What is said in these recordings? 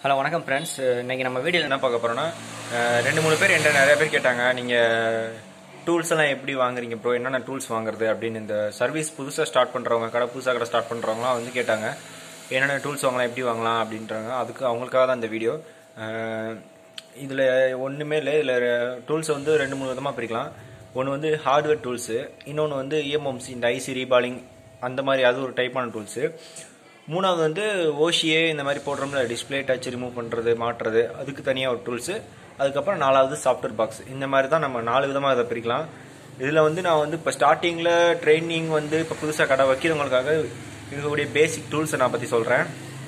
hello வணக்கம் friends இன்னைக்கு நம்ம வீடியோவில் என்ன பார்க்க போகிறோன்னா ரெண்டு மூணு பேர் என்கிட்ட நிறைய பேர் கேட்டாங்க நீங்கள் டூல்ஸ் எல்லாம் எப்படி வாங்குறீங்க ப்ரோ என்னென்ன டூல்ஸ் வாங்குறது அப்படின்னு இந்த சர்வீஸ் புதுசாக ஸ்டார்ட் பண்ணுறவங்க கடை புதுசாக கடை ஸ்டார்ட் பண்ணுறவங்களாம் வந்து கேட்டாங்க என்னென்ன டூல்ஸ் வாங்கலாம் எப்படி வாங்கலாம் அப்படின்றாங்க அதுக்கு அவங்களுக்காக தான் இந்த வீடியோ இதில் ஒன்றுமே இல்லை இதில் டூல்ஸை வந்து ரெண்டு மூணு விதமாக பிரிக்கலாம் ஒன்று வந்து ஹார்ட்வேர் டூல்ஸு இன்னொன்று வந்து இஎம்எம்சி இந்த ஐசி ரீபாலிங் அந்த மாதிரி அது ஒரு டைப்பான டூல்ஸு மூணாவது வந்து ஓஷியே இந்த மாதிரி போடுறோம்ல டிஸ்பிளே டச் ரிமூவ் பண்ணுறது மாட்டுறது அதுக்கு தனியாக ஒரு டூல்ஸு அதுக்கப்புறம் நாலாவது சாஃப்ட்வேர் பாக்ஸ் இந்த மாதிரி தான் நம்ம நாலு விதமாக இதை பிரிக்கலாம் இதில் வந்து நான் வந்து இப்போ ஸ்டார்டிங்கில் ட்ரைனிங் வந்து இப்போ புதுசாக கடை வைக்கிறவங்களுக்காக இருக்கக்கூடிய பேசிக் டூல்ஸை நான் பற்றி சொல்கிறேன்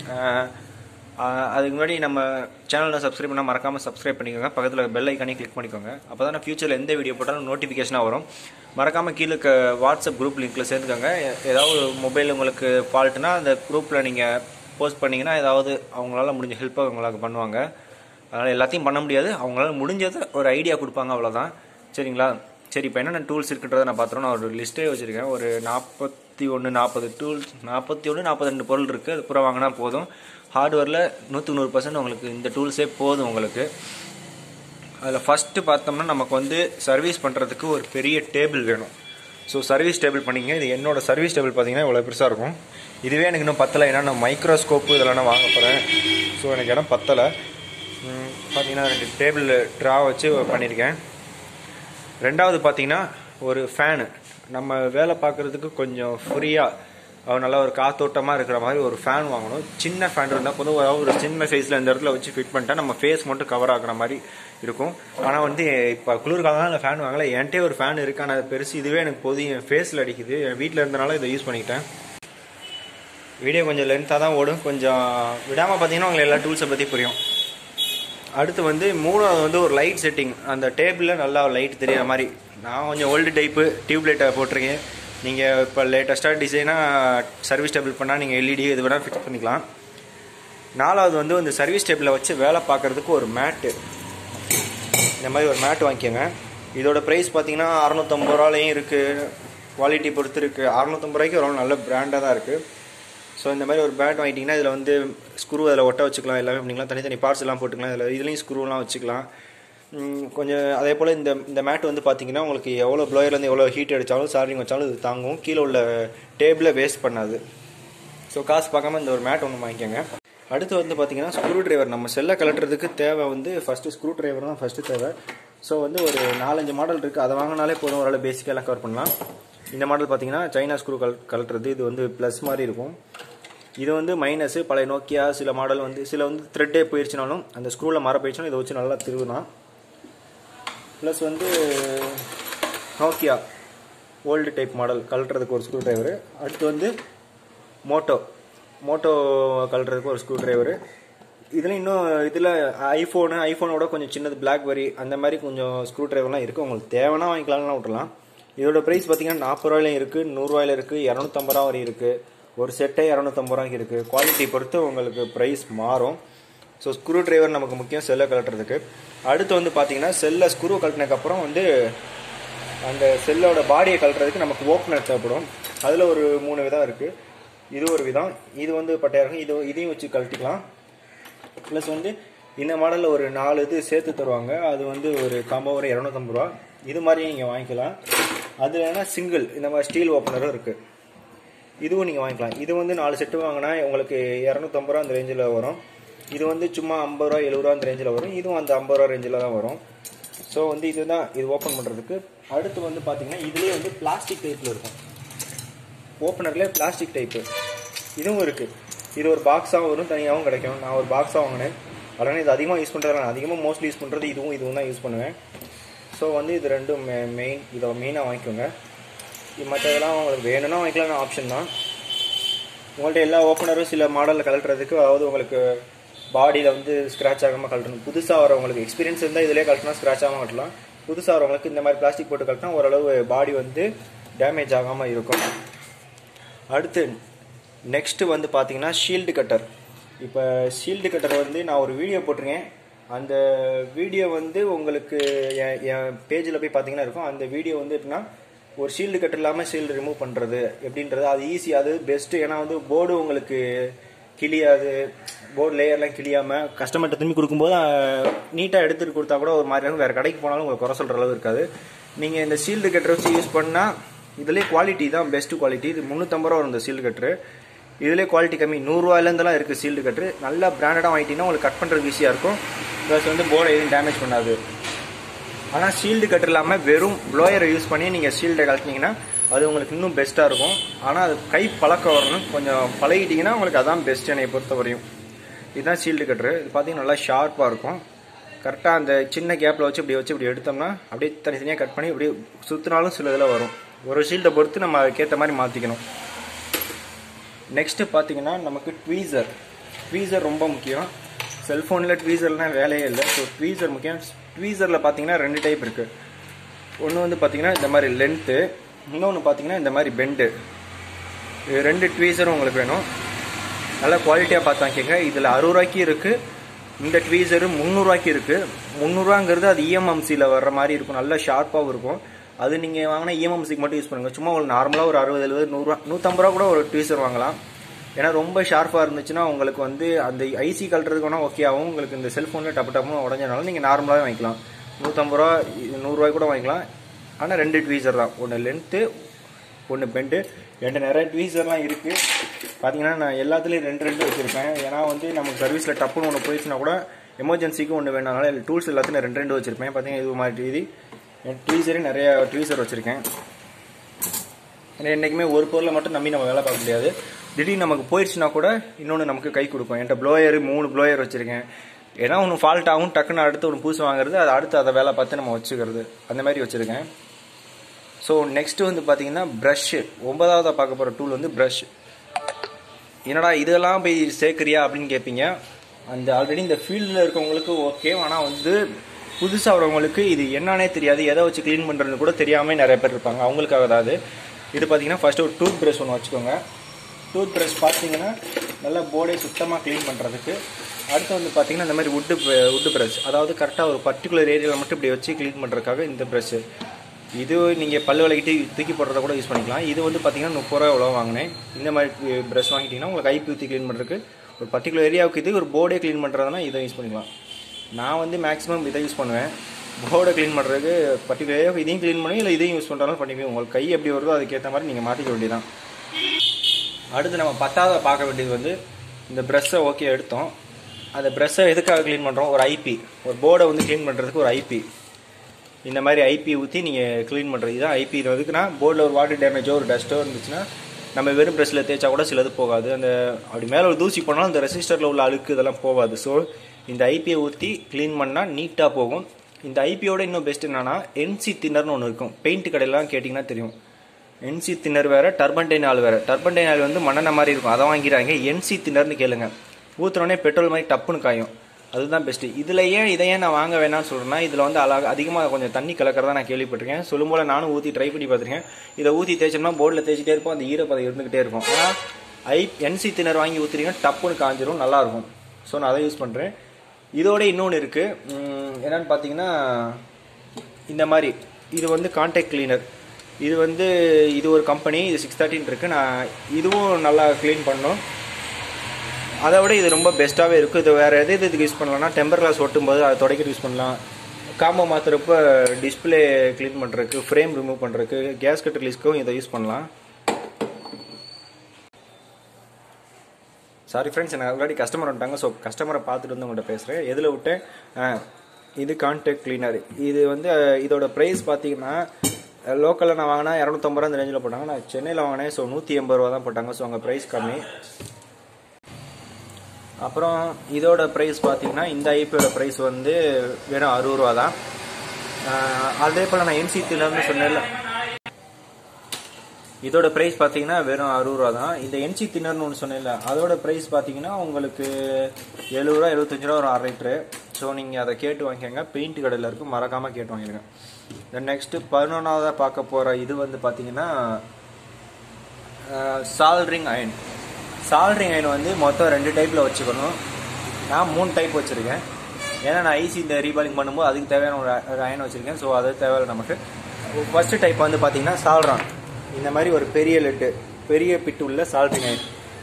அதுக்கு முன்னாடி நம்ம சேனலில் சப்ஸ்கிரைப் பண்ணால் மறக்காமல் சப்ஸ்கிரைப் பண்ணிக்கோங்க பக்கத்தில் பெல் ஐக்கானே கிளிக் பண்ணிக்கோங்க அப்போ தான் ஃபியூச்சரில் எந்த வீடியோ போட்டாலும் நோட்டிஃபிகேஷனாக வரும் மறக்காமல் கீழே இருக்க வாட்ஸ்அப் குரூப் லிங்க்கில் சேர்த்துக்கோங்க எ- ஏதாவது மொபைல் உங்களுக்கு ஃபால்ட்டுனா அந்த குரூப்பில் நீங்கள் போஸ்ட் பண்ணிங்கன்னா ஏதாவது அவங்களால முடிஞ்ச ஹெல்ப்பாக உங்களுக்கு பண்ணுவாங்க அதனால் எல்லாத்தையும் பண்ண முடியாது அவங்களால முடிஞ்சதை ஒரு ஐடியா கொடுப்பாங்க அவ்வளோதான் சரிங்களா சரி இப்போ என்னென்ன டூல்ஸ் இருக்குன்றதை நான் பார்த்துறோம் நான் ஒரு லிஸ்ட்டே வச்சுருக்கேன் ஒரு நாற்பத்தி ஒன்று நாற்பது டூல்ஸ் நாற்பத்தி ஒன்று நாற்பத்தி ரெண்டு பொருள் இருக்குது அது பூரா வாங்கினா போதும் ஹார்ட்வேரில் நூற்றுக்கு நூறு பர்சன்ட் உங்களுக்கு இந்த டூல்ஸே போதும் உங்களுக்கு அதில் ஃபஸ்ட்டு பார்த்தோம்னா நமக்கு வந்து சர்வீஸ் பண்ணுறதுக்கு ஒரு பெரிய டேபிள் வேணும் ஸோ சர்வீஸ் டேபிள் பண்ணிங்க இது என்னோட சர்வீஸ் டேபிள் பார்த்தீங்கன்னா இவ்வளோ பெருசாக இருக்கும் இதுவே எனக்கு இன்னும் பத்தலை ஏன்னா நான் மைக்ரோஸ்கோப்பு இதெல்லாம் நான் வாங்க போகிறேன் ஸோ எனக்கு இடம் பத்தலை ம், பார்த்தீங்கன்னா ரெண்டு டேபிள் ட்ரா வச்சு பண்ணியிருக்கேன் ரெண்டாவது பார்த்தீங்கன்னா ஒரு ஃபேனு நம்ம வேலை பார்க்குறதுக்கு கொஞ்சம் ஃப்ரீயாக நல்லா ஒரு காத்தோட்டமாக இருக்கிற மாதிரி ஒரு ஃபேன் வாங்கணும் சின்ன ஃபேன் இருந்தால் பொதுவாக ஒரு சின்ன சைஸில் இந்த இடத்துல வச்சு ஃபிட் பண்ணிட்டா நம்ம ஃபேஸ் மட்டும் கவர் ஆகுற மாதிரி இருக்கும் ஆனால் வந்து இப்போ குளிர்காலம் அந்த ஃபேன் வாங்கல என்கிட்டே ஒரு ஃபேன் இருக்கு ஆனால் அது பெருசு இதுவே எனக்கு போதும் என் ஃபேஸில் அடிக்குது என் வீட்டில் இருந்தனால இதை யூஸ் பண்ணிக்கிட்டேன் வீடியோ கொஞ்சம் லென்த்தாக தான் ஓடும் கொஞ்சம் விடாமல் பார்த்தீங்கன்னா உங்களுக்கு எல்லா டூல்ஸை பற்றி புரியும் அடுத்து வந்து மூணாவது வந்து ஒரு லைட் செட்டிங் அந்த டேபிளில் நல்லா லைட் தெரியிற மாதிரி நான் கொஞ்சம் ஓல்டு டைப்பு டியூப் லைட்டை போட்டிருக்கேன் நீங்கள் இப்போ லேட்டஸ்ட்டாக டிசைனாக சர்வீஸ் டேபிள் பண்ணால் நீங்கள் எல்இடி இது வேணால் ஃபிக்ஸ் பண்ணிக்கலாம் நாலாவது வந்து இந்த சர்வீஸ் டேபிளில் வச்சு வேலை பார்க்குறதுக்கு ஒரு மேட்டு இந்த மாதிரி ஒரு மேட் வாங்கிக்கோங்க இதோட ப்ரைஸ் பார்த்தீங்கன்னா அறநூற்றம்பது ரூபாலையும் இருக்குது குவாலிட்டி பொறுத்து இருக்குது அறநூற்றம்பது ரூபாய்க்கு ஒரு நல்ல பிராண்டாக தான் இருக்குது ஸோ இந்த மாதிரி ஒரு பேட் வாங்கிட்டிங்கன்னா இதில் வந்து ஸ்க்ரூ அதில் ஒட்ட வச்சுக்கலாம் எல்லாமே பண்ணிக்கலாம் தனித்தனி பார்ட்ஸ் எல்லாம் போட்டுக்கலாம் இதில் இதுலேயும் ஸ்க்ரூலாம் வச்சுக்கலாம் ம், கொஞ்சம் அதே போல் இந்த இந்த மேட் வந்து பார்த்தீங்கன்னா உங்களுக்கு எவ்வளோ ப்ளோயர்லேருந்து எவ்வளோ ஹீட் அடித்தாலும் சார்ஜிங் வச்சாலும் இது தாங்கும் கீழே உள்ள டேபிளை வேஸ்ட் பண்ணாது ஸோ காசு பார்க்காம இந்த ஒரு மேட் ஒன்று வாங்கிக்கோங்க அடுத்து வந்து பார்த்தீங்கன்னா ஸ்க்ரூ டிரைவர் நம்ம செல்லை கலட்டுறதுக்கு தேவை வந்து ஃபஸ்ட்டு ஸ்க்ரூ டிரைவர் தான் ஃபஸ்ட்டு தேவை ஸோ வந்து ஒரு நாலஞ்சு மாடல் இருக்குது அதை வாங்கினாலே போதும் ஓரளவு பேசிக்காக எல்லாம் கவர் பண்ணலாம் இந்த மாடல் பார்த்தீங்கன்னா சைனா ஸ்க்ரூ கல் கலட்டுறது இது வந்து ப்ளஸ் மாதிரி இருக்கும் இது வந்து மைனஸு பழைய நோக்கியா சில மாடல் வந்து சில வந்து த்ரெட்டே போயிடுச்சுனாலும் அந்த ஸ்க்ரூவில் மர போயிடுச்சுனா இதை வச்சு நல்லா திருவலாம் ப்ளஸ் வந்து நோக்கியா ஓல்டு டைப் மாடல் கழட்டுறதுக்கு ஒரு ஸ்க்ரூ டிரைவரு அடுத்து வந்து மோட்டோ மோட்டோ கழட்டுறதுக்கு ஒரு ஸ்க்ரூ டிரைவரு இதில் இன்னும் இதில் ஐஃபோனு ஐஃபோனோட கொஞ்சம் சின்னது பிளாக்பெரி அந்த மாதிரி கொஞ்சம் ஸ்க்ரூ டிரைவர்லாம் இருக்குது உங்களுக்கு தேவைன்னா வாங்கிக்கலாம்லாம் விட்டுலாம் இதோட ப்ரைஸ் பார்த்தீங்கன்னா நாற்பது ரூபாயிலும் இருக்குது நூறுரூவாயில இருக்குது இரநூத்தம்பது ரூபா வரையும் இருக்குது ஒரு செட்டே இரநூத்தம்பது ரூபாய்க்கு இருக்குது குவாலிட்டி பொறுத்து உங்களுக்கு ப்ரைஸ் மாறும் ஸோ ஸ்க்ரூ டிரைவர் நமக்கு முக்கியம் செல்லை கழட்டுறதுக்கு அடுத்து வந்து பார்த்தீங்கன்னா செல்லை ஸ்க்ரூ கழட்டினதுக்கப்புறம் வந்து அந்த செல்லோட பாடியை கழட்டுறதுக்கு நமக்கு ஓப்பனர் தேவைப்படும் அதில் ஒரு மூணு விதம் இருக்குது இது ஒரு விதம் இது வந்து பட்டையாக இருக்கும் இது இதையும் வச்சு கழட்டிக்கலாம் ப்ளஸ் வந்து இந்த மாடலில் ஒரு நாலு இது சேர்த்து தருவாங்க அது வந்து ஒரு காம்போ ஒரு இரநூத்தம்பது ரூபா இது மாதிரி நீங்கள் வாங்கிக்கலாம் அது வேணால் சிங்கிள் இந்த மாதிரி ஸ்டீல் ஓப்பனரும் இருக்குது இதுவும் நீங்கள் வாங்கிக்கலாம் இது வந்து நாலு செட்டு வாங்கினா உங்களுக்கு இரநூத்தம்பது ரூபா அந்த ரேஞ்சில் வரும் இது வந்து சும்மா ஐம்பது ரூபா எழுபது ரூபா அந்த ரேஞ்சில் வரும் இதுவும் அந்த ஐம்பது ரூபா ரேஞ்சில் தான் வரும் ஸோ வந்து இதுதான் இது ஓப்பன் பண்ணுறதுக்கு அடுத்து வந்து பார்த்தீங்கன்னா இதுலேயே வந்து பிளாஸ்டிக் டைப்பில் இருக்கும் ஓப்பனர்லேயே பிளாஸ்டிக் டைப்பு இதுவும் இருக்குது இது ஒரு பாக்ஸாகவும் வரும் தனியாகவும் கிடைக்கும் நான் ஒரு பாக்ஸாக வாங்கினேன் அதனால் இது அதிகமாக யூஸ் பண்ணுறது நான் அதிகமாக மோஸ்ட்லி யூஸ் பண்ணுறது இதுவும் இதுவும் தான் யூஸ் பண்ணுவேன் ஸோ வந்து இது ரெண்டும் மெயின் இதை மெயினாக வாங்கிக்கோங்க இது மற்றதெல்லாம் உங்களுக்கு வேணும்னா வாங்கிக்கலாம் ஆப்ஷன் தான் உங்கள்ட்ட எல்லா ஓப்பனரும் சில மாடலில் கழட்டுறதுக்கு அதாவது உங்களுக்கு பாடியில் வந்து ஸ்க்ராட்ச் ஆகாமல் கழட்டணும் புதுசாக வரவங்களுக்கு எக்ஸ்பீரியன்ஸ் இருந்தால் இதிலே கழட்டினா ஸ்க்ராட்ச் ஆகாமல் கட்டலாம் புதுசாக வரவங்களுக்கு இந்த மாதிரி பிளாஸ்டிக் போட்டு கழட்டினா ஓரளவு பாடி வந்து டேமேஜ் ஆகாமல் இருக்கும் அடுத்து நெக்ஸ்ட்டு வந்து பார்த்தீங்கன்னா ஷீல்டு கட்டர் இப்போ ஷீல்டு கட்டர் வந்து நான் ஒரு வீடியோ போட்டிருக்கேன் அந்த வீடியோ வந்து உங்களுக்கு என் என் பேஜில் போய் பார்த்தீங்கன்னா இருக்கும் அந்த வீடியோ வந்து எப்படின்னா ஒரு ஷீல்டு கட்டர் இல்லாமல் ஷீல்டு ரிமூவ் பண்ணுறது எப்படின்றது அது ஈஸி அது பெஸ்ட்டு ஏன்னா வந்து போர்டு உங்களுக்கு கிளியாது போர்டு லேயர்லாம் கிளியாமல் கஸ்டமர்கிட்ட திரும்பி கொடுக்கும்போது நீட்டாக எடுத்துட்டு கொடுத்தா கூட ஒரு மாதிரி இருக்கும் வேறு கடைக்கு போனாலும் உங்களுக்கு குறை சொல்கிற அளவு இருக்காது நீங்கள் இந்த ஷீல்டு கட்டரை வச்சு யூஸ் பண்ணால் இதுலேயே குவாலிட்டி தான் பெஸ்ட் குவாலிட்டி இது முந்நூற்றம்பது ரூபா வரும் இந்த ஷீல்டு கட்ரு இதுலேயே குவாலிட்டி கம்மி நூறுரூவாயிலேருந்துலாம் இருக்குது ஷீல்டு கட்ரு நல்லா பிராண்டடாக வாங்கிட்டீங்கன்னா உங்களுக்கு கட் பண்ணுறதுக்கு ஈஸியாக இருக்கும் ப்ளஸ் வந்து போர்டை எதுவும் டேமேஜ் பண்ணாது ஆனால் ஷீல்டு கட் இல்லாமல் வெறும் ப்ளோயரை யூஸ் பண்ணி நீங்கள் ஷீல்டை கழட்டினீங்கன்னா அது உங்களுக்கு இன்னும் பெஸ்ட்டாக இருக்கும் ஆனால் அது கை பழக்கம் வரணும் கொஞ்சம் பழகிட்டீங்கன்னா உங்களுக்கு அதான் பெஸ்ட் என்னை பொறுத்த வரையும் இதுதான் ஷீல்டு கட்ரு இது பார்த்தீங்கன்னா நல்லா ஷார்ப்பாக இருக்கும் கரெக்டாக அந்த சின்ன கேப்பில் வச்சு இப்படி வச்சு இப்படி எடுத்தோம்னா அப்படியே தனித்தனியாக கட் பண்ணி இப்படி சுற்றினாலும் சில இதில் வரும் ஒரு ஷீல்டை பொறுத்து நம்ம அதுக்கேற்ற மாதிரி மாற்றிக்கணும் நெக்ஸ்ட்டு பார்த்தீங்கன்னா நமக்கு ட்வீசர் ட்வீசர் ரொம்ப முக்கியம் செல்ஃபோனில் ட்வீசர்லாம் வேலையே இல்லை ஸோ ட்வீசர் முக்கியம் ட்வீசரில் பார்த்தீங்கன்னா ரெண்டு டைப் இருக்குது ஒன்று வந்து பார்த்தீங்கன்னா இந்த மாதிரி லென்த்து இன்னொன்று பார்த்தீங்கன்னா இந்த மாதிரி பெண்டு இது ரெண்டு ட்வீசரும் உங்களுக்கு வேணும் நல்லா குவாலிட்டியாக பார்த்து வாங்கிக்கோங்க இதில் அறுபது ரூபாய்க்கு இருக்குது இந்த ட்வீசரு முந்நூறுரூவாய்க்கு இருக்குது முந்நூறுவாங்கிறது அது இஎம்எம்சியில் வர்ற மாதிரி இருக்கும் நல்லா ஷார்ப்பாகவும் இருக்கும் அது நீங்கள் வாங்கினா இஎம்எம்சிக்கு மட்டும் யூஸ் பண்ணுங்கள் சும்மா ஒரு நார்மலாக ஒரு அறுபது எழுபது நூறுரூவா நூற்றம்பது ரூபா கூட ஒரு ட்வீசர் வாங்கலாம் ஏன்னா ரொம்ப ஷார்ப்பாக இருந்துச்சுன்னா உங்களுக்கு வந்து அந்த ஐசி கழட்டுறதுக்கு வேணால் ஓகே ஆகும் உங்களுக்கு இந்த செல்ஃபோனில் டப்பு டப்புன்னு உடஞ்சனாலும் நீங்கள் நார்மலாகவே வாங்கிக்கலாம் நூற்றம்பது ரூபா நூறுரூவாய்க்கு கூட வாங்கிக்கலாம் ஆனால் ரெண்டு ட்வீசர் தான் ஒன்று லென்த்து ஒன்று பெண்டு ரெண்டு நிறைய ட்வீசர்லாம் இருக்குது பார்த்தீங்கன்னா நான் எல்லாத்துலேயும் ரெண்டு ரெண்டு வச்சுருப்பேன் ஏன்னா வந்து நமக்கு சர்வீஸில் டப்புன்னு ஒன்று போயிடுச்சுன்னா கூட எமர்ஜென்சிக்கு ஒன்று வேணால டூல்ஸ் எல்லாத்தையும் ரெண்டு ரெண்டு வச்சுருப்பேன் பார்த்தீங்கன்னா இது மாதிரி இது என் ட்வீசரே நிறைய ட்வீசர் வச்சுருக்கேன் ஏன்னா என்றைக்குமே ஒரு பொருளை மட்டும் நம்பி நம்ம வேலை பார்க்க முடியாது திடீர்னு நமக்கு போயிடுச்சுன்னா கூட இன்னொன்று நமக்கு கை கொடுக்கும் என்கிட்ட ப்ளோயர் மூணு ப்ளோயர் வச்சுருக்கேன் ஏன்னா ஒன்று ஃபால்ட் ஆகும் டக்குன்னு அடுத்து ஒன்று புதுசு வாங்குறது அது அடுத்து அதை வேலை பார்த்து நம்ம வச்சுக்கிறது அந்த மாதிரி வச்சுருக்கேன் ஸோ நெக்ஸ்ட்டு வந்து பார்த்தீங்கன்னா ப்ரஷ்ஷு ஒன்பதாவதாக பார்க்க போகிற டூல் வந்து ப்ரஷ் என்னடா இதெல்லாம் போய் சேர்க்குறியா அப்படின்னு கேட்பீங்க அந்த ஆல்ரெடி இந்த ஃபீல்டில் இருக்கவங்களுக்கு ஓகே ஆனால் வந்து புதுசாக வரவங்களுக்கு இது என்னன்னே தெரியாது எதை வச்சு க்ளீன் பண்ணுறது கூட தெரியாமல் நிறைய பேர் இருப்பாங்க அவங்களுக்காக தான் அது இது பார்த்தீங்கன்னா ஃபஸ்ட்டு ஒரு டூத் ப்ரஷ் ஒன்று வச்சுக்கோங்க டூத் ப்ரஷ் பார்த்தீங்கன்னா நல்லா போர்டை சுத்தமாக க்ளீன் பண்ணுறதுக்கு அடுத்து வந்து பார்த்தீங்கன்னா இந்த மாதிரி உட்டு உட்டு ப்ரஷ் அதாவது கரெக்டாக ஒரு பர்டிகுலர் ஏரியாவில் மட்டும் இப்படி வச்சு க்ளீன் பண்ணுறதுக்காக இந்த ப்ரஷ்ஷு இது நீங்கள் பல்லு விளக்கிட்டு தூக்கி போடுறத கூட யூஸ் பண்ணிக்கலாம் இது வந்து பார்த்தீங்கன்னா முப்பது ரூபா எவ்வளோ வாங்கினேன் இந்த மாதிரி ப்ரஷ் வாங்கிட்டீங்கன்னா உங்களுக்கு ஐப்பி ஊற்றி க்ளீன் பண்ணுறதுக்கு ஒரு பர்டிகுலர் ஏரியாவுக்கு இது ஒரு போர்டே க்ளீன் பண்ணுறதுனா இதை யூஸ் பண்ணிக்கலாம் நான் வந்து மேக்ஸிமம் இதை யூஸ் பண்ணுவேன் போர்டை க்ளீன் பண்ணுறதுக்கு பர்டிகுலர் ஏரியாவுக்கு இதையும் க்ளீன் பண்ணி இல்லை இதையும் யூஸ் பண்ணுறாலும் பண்ணிக்குவேன் உங்களுக்கு கை எப்படி வருதோ அதுக்கேற்ற மாதிரி நீங்கள் மாற்றிக்க வேண்டியதான் அடுத்து நம்ம பத்தாவது பார்க்க வேண்டியது வந்து இந்த ப்ரெஷ்ஷை ஓகே எடுத்தோம் அந்த ப்ரெஷ்ஷை எதுக்காக க்ளீன் பண்ணுறோம் ஒரு ஐபி ஒரு போர்டை வந்து க்ளீன் பண்ணுறதுக்கு ஒரு ஐபி இந்த மாதிரி ஐபி ஊற்றி நீங்கள் க்ளீன் பண்ணுறது இதுதான் ஐபி இது எதுக்குன்னா போர்டில் ஒரு வாட்டர் டேமேஜோ ஒரு டஸ்ட்டோ இருந்துச்சுன்னா நம்ம வெறும் ப்ரெஷ்ஷில் தேய்ச்சா கூட சிலது போகாது அந்த அப்படி மேலே ஒரு தூசி போனாலும் அந்த ரெசிஸ்டரில் உள்ள அழுக்கு இதெல்லாம் போகாது ஸோ இந்த ஐபியை ஊற்றி க்ளீன் பண்ணால் நீட்டாக போகும் இந்த ஐபியோட இன்னும் பெஸ்ட் என்னன்னா என்சி தின்னர்னு ஒன்று இருக்கும் பெயிண்ட் கடையெல்லாம் கேட்டிங்கன்னா தெரியும் என்சி தின்னர் வேறு டர்பன்டைன் ஆள் வேறு டர்பன்டைன் ஆள் வந்து மண்ணெண்ண மாதிரி இருக்கும் அதை வாங்கிறாங்க என்சி தின்னர்னு கேளுங்க ஊற்றுனோடனே பெட்ரோல் மாதிரி டப்புன்னு காயும் அதுதான் பெஸ்ட்டு இதில் ஏன் இதை ஏன் நான் வாங்க வேணாம்னு சொல்கிறேன்னா இதில் வந்து அழகாக அதிகமாக கொஞ்சம் தண்ணி கலக்கிறதா நான் கேள்விப்பட்டிருக்கேன் சொல்லும் போல நானும் ஊற்றி ட்ரை பண்ணி பார்த்துருக்கேன் இதை ஊற்றி தேய்ச்சோம்னா போர்டில் தேய்ச்சிட்டே இருப்போம் அந்த ஈரப்பதம் இருந்துகிட்டே இருக்கும் ஆனால் ஐ என்சி தின்னர் வாங்கி ஊற்றுறீங்கன்னா டப்புன்னு காஞ்சிரும் நல்லாயிருக்கும் ஸோ நான் அதை யூஸ் பண்ணுறேன் இதோட இன்னொன்று இருக்குது என்னென்னு பார்த்தீங்கன்னா இந்த மாதிரி இது வந்து கான்டாக்ட் கிளீனர் இது வந்து இது ஒரு கம்பெனி இது சிக்ஸ் தேர்ட்டின் இருக்குது நான் இதுவும் நல்லா க்ளீன் பண்ணோம் அதை விட இது ரொம்ப பெஸ்ட்டாகவே இருக்கும் இது வேறு எது எது இதுக்கு யூஸ் பண்ணலாம்னா டெம்பர் கிளாஸ் ஒட்டும்போது அதை துடைக்க யூஸ் பண்ணலாம் காம்போ மாற்றுறப்ப டிஸ்பிளே க்ளீன் பண்ணுறதுக்கு ஃப்ரேம் ரிமூவ் பண்ணுறதுக்கு கேஸ் கட் ரிலீஸ்க்கும் இதை யூஸ் பண்ணலாம் சாரி ஃப்ரெண்ட்ஸ் எனக்கு ஆல்ரெடி கஸ்டமர் வந்துட்டாங்க ஸோ கஸ்டமரை பார்த்துட்டு வந்து உங்கள்கிட்ட பேசுகிறேன் எதில் விட்டேன் இது கான்டாக்ட் கிளீனர் இது வந்து இதோட ப்ரைஸ் பார்த்தீங்கன்னா லோக்கலில் நான் வாங்கினா இரநூத்தம்பது ரூபா இந்த ரேஞ்சில் போட்டாங்க நான் சென்னையில் வாங்கினேன் ஸோ நூற்றி எண்பது ரூபா தான் போட்டாங்க ஸோ அங்கே ப்ரைஸ் கம்மி அப்புறம் இதோட ப்ரைஸ் பார்த்தீங்கன்னா இந்த ஐபியோட ப்ரைஸ் வந்து வெறும் அறுபது ரூபா தான் அதே போல் நான் என்சி திலர்னு சொன்னேன்ல இதோட ப்ரைஸ் பார்த்தீங்கன்னா வெறும் அறுபது ரூபா தான் இந்த என்சி தின்னர்னு ஒன்று சொன்னேன்ல அதோட ப்ரைஸ் பார்த்தீங்கன்னா உங்களுக்கு எழுபது ரூபா எழுபத்தஞ்சு ரூபா ஒரு அரை லிட்ரு ஸோ நீங்கள் அதை கேட்டு வாங்கிக்கோங்க பெயிண்ட் கடையில் இருக்கும் மறக்காமல் கேட்டு வாங்கிடுங்க தென் நெக்ஸ்ட்டு பதினொன்றாவதாக பார்க்க போகிற இது வந்து பார்த்தீங்கன்னா சால்ட்ரிங் அயன் சால்ட்ரிங் அயன் வந்து மொத்தம் ரெண்டு டைப்பில் வச்சுக்கணும் நான் மூணு டைப் வச்சுருக்கேன் ஏன்னா நான் ஐசி இந்த ரீபாலிங் பண்ணும்போது அதுக்கு தேவையான ஒரு ஒரு அயன் வச்சுருக்கேன் ஸோ அது தேவையில்லை நமக்கு ஃபஸ்ட்டு டைப் வந்து பார்த்தீங்கன்னா சால்ட்ரான் இந்த மாதிரி ஒரு பெரிய லெட்டு பெரிய பிட்டு உள்ள சால்ட்ரிங் அயன்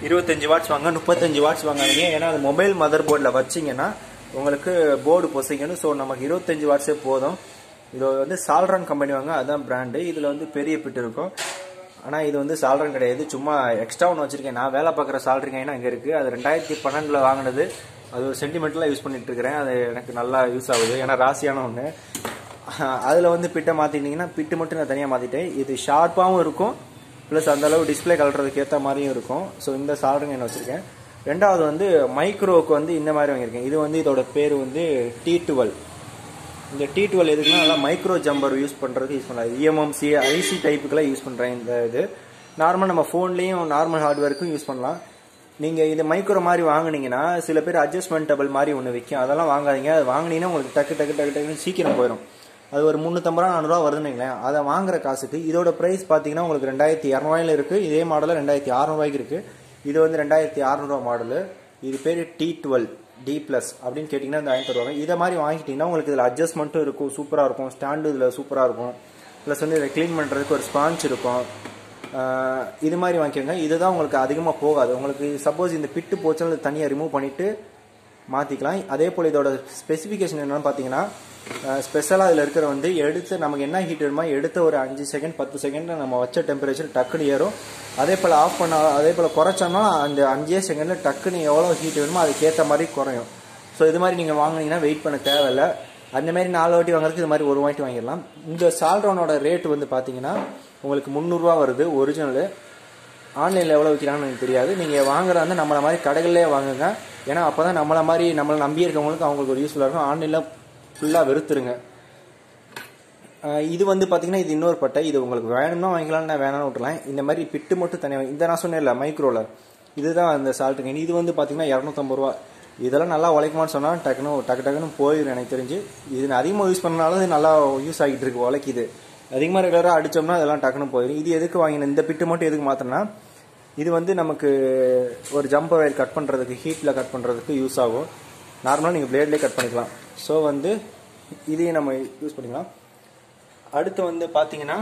இருபத்தஞ்சி வாட்ஸ் வாங்க முப்பத்தஞ்சு வாட்ஸ் வாங்காதீங்க ஏன்னா அது மொபைல் மதர் போர்டில் வச்சிங்கன்னா உங்களுக்கு போர்டு பொசிக்கணும் ஸோ நமக்கு இருபத்தஞ்சி வாட்ஸே போதும் இது வந்து சால்ரான் கம்பெனி வாங்க அதுதான் பிராண்டு இதில் வந்து பெரிய பிட் இருக்கும் ஆனால் இது வந்து சால்ரன் கிடையாது சும்மா எக்ஸ்ட்ரா ஒன்று வச்சிருக்கேன் நான் வேலை பார்க்குற சால்ரி கைனா இங்கே இருக்குது அது ரெண்டாயிரத்தி பன்னெண்டில் வாங்கினது அது ஒரு சென்டிமெண்ட்லாம் யூஸ் பண்ணிட்டு இருக்கிறேன் அது எனக்கு நல்லா யூஸ் ஆகுது ஏன்னா ராசியான ஒன்று அதில் வந்து பிட்டை மாற்றிட்டீங்கன்னா பிட்டு மட்டும் நான் தனியாக மாற்றிட்டேன் இது ஷார்ப்பாகவும் இருக்கும் ப்ளஸ் அந்த அளவு டிஸ்பிளே கலட்டுறதுக்கு ஏற்ற மாதிரியும் இருக்கும் ஸோ இந்த சால்ரிங் என்ன வச்சுருக்கேன் ரெண்டாவது வந்து மைக்ரோவுக்கு வந்து இந்த மாதிரி வாங்கியிருக்கேன் இது வந்து இதோட பேர் வந்து டி டுவெல் இந்த டி டுவெல் எதுக்குன்னா நல்லா மைக்ரோ ஜம்பர் யூஸ் பண்ணுறதுக்கு யூஸ் பண்ணலாம் இஎம்எம்சி ஐசி டைப்புக்கெல்லாம் யூஸ் பண்ணுறேன் இந்த இது நார்மல் நம்ம ஃபோன்லேயும் நார்மல் ஹார்ட்வேருக்கும் யூஸ் பண்ணலாம் நீங்கள் இது மைக்ரோ மாதிரி வாங்குனீங்கன்னா சில பேர் அட்ஜஸ்ட்மெண்டபிள் மாதிரி ஒன்று விற்கும் அதெல்லாம் வாங்காதீங்க அது வாங்கினீங்கன்னா உங்களுக்கு டக்கு டக்கு டக்கு டக்குன்னு சீக்கிரம் போயிடும் அது ஒரு முந்நூற்றம்பது ரூபா நானூறுரூவா வருதுன்னு வைங்களேன் அதை வாங்குற காசுக்கு இதோட ப்ரைஸ் பார்த்தீங்கன்னா உங்களுக்கு ரெண்டாயிரத்தி இரநூறுவாயில் இருக்குது இதே மாடலில் ரெண்டாயிரத்தி அறநூறுவாய்க்கு இருக்குது இது வந்து ரெண்டாயிரத்தி அறநூறுவா மாடலு இது பேர் டி டுவெல் டி ப்ளஸ் அப்படின்னு கேட்டிங்கன்னா இந்த வாங்கி தருவாங்க இதை மாதிரி வாங்கிட்டீங்கன்னா உங்களுக்கு இதில் அட்ஜஸ்ட்மெண்ட்டும் இருக்கும் சூப்பராக இருக்கும் ஸ்டாண்டு இதில் சூப்பராக இருக்கும் ப்ளஸ் வந்து இதை க்ளீன் பண்ணுறதுக்கு ஒரு ஸ்பாஞ்ச் இருக்கும் ஆஹ் இது மாதிரி வாங்கிக்கோங்க இதுதான் உங்களுக்கு அதிகமாக போகாது உங்களுக்கு சப்போஸ் இந்த பிட்டு போச்சுன்னா இதை தனியாக ரிமூவ் பண்ணிவிட்டு மாற்றிக்கலாம் அதே போல் இதோட ஸ்பெசிஃபிகேஷன் என்னன்னு பார்த்தீங்கன்னா ஸ்பெஷலாக இதில் இருக்கிற வந்து எடுத்து நமக்கு என்ன ஹீட் வேணுமோ எடுத்த ஒரு அஞ்சு செகண்ட் பத்து செகண்ட் நம்ம வச்ச டெம்பரேச்சர் டக்குன்னு ஏறும் அதே போல் ஆஃப் பண்ண அதே போல் குறைச்சோம்னா அந்த அஞ்சே செகண்டில் டக்குன்னு எவ்வளோ ஹீட் வேணுமோ அதுக்கேற்ற மாதிரி குறையும் ஸோ இது மாதிரி நீங்கள் வாங்குனீங்கன்னா வெயிட் பண்ண தேவையில்ல அந்த மாதிரி நாலு வாட்டி வாங்குறதுக்கு இது மாதிரி ஒரு வாட்டி வாங்கிடலாம் இந்த சால்ரோனோட ரேட் வந்து பார்த்தீங்கன்னா உங்களுக்கு முந்நூறுரூவா வருது ஒரிஜினலு ஆன்லைனில் எவ்வளோ விற்கிறாங்கன்னு எனக்கு தெரியாது நீங்கள் வாங்குறதா வந்து நம்மளை மாதிரி கடைகளிலே வாங்குங்க ஏன்னா அப்போ தான் நம்மளை மாதிரி நம்மளை நம்பி இருக்கவங்களுக்கு அவங்களுக்கு ஒரு யூஸ்ஃபுல்லாக இருக்கும் ஆன்லைனில் ஃபுல்லாக வெறுத்துருங்க ஆஹ் இது வந்து பார்த்தீங்கன்னா இது இன்னொரு பட்டை இது உங்களுக்கு வேணும்னா வாங்கிக்கலாம்னா வேணாம்னு விட்டுலாம் இந்த மாதிரி பிட்டு மட்டும் தனியாக இந்த நான் சொன்னேன்ல மைக்ரோவில் இதுதான் அந்த சால்ட்டுங்க இது வந்து பார்த்தீங்கன்னா இரநூத்தம்பது ரூபா இதெல்லாம் நல்லா உழைக்குமான்னு சொன்னால் டக்குன்னு டக்கு டக்குன்னு போயிடும் எனக்கு தெரிஞ்சு இது நான் அதிகமாக யூஸ் பண்ணனால இது நல்லா யூஸ் ஆகிட்டு இருக்கு உழைக்குது அதிகமாக ரெகுலராக அடித்தோம்னா இதெல்லாம் டக்குன்னு போயிடும் இது எதுக்கு வாங்கினேன் இந்த பிட்டு மட்டும் எதுக்கு மாற்றினா இது வந்து நமக்கு ஒரு ஜம்பர் ஒயர் கட் பண்ணுறதுக்கு ஹீட்டில் கட் பண்ணுறதுக்கு யூஸ் ஆகும் நார்மலாக நீங்கள் பிளேட்லேயே கட் பண்ணிக்கலாம் ஸோ வந்து இதையும் நம்ம யூஸ் பண்ணிக்கலாம் அடுத்து வந்து பார்த்தீங்கன்னா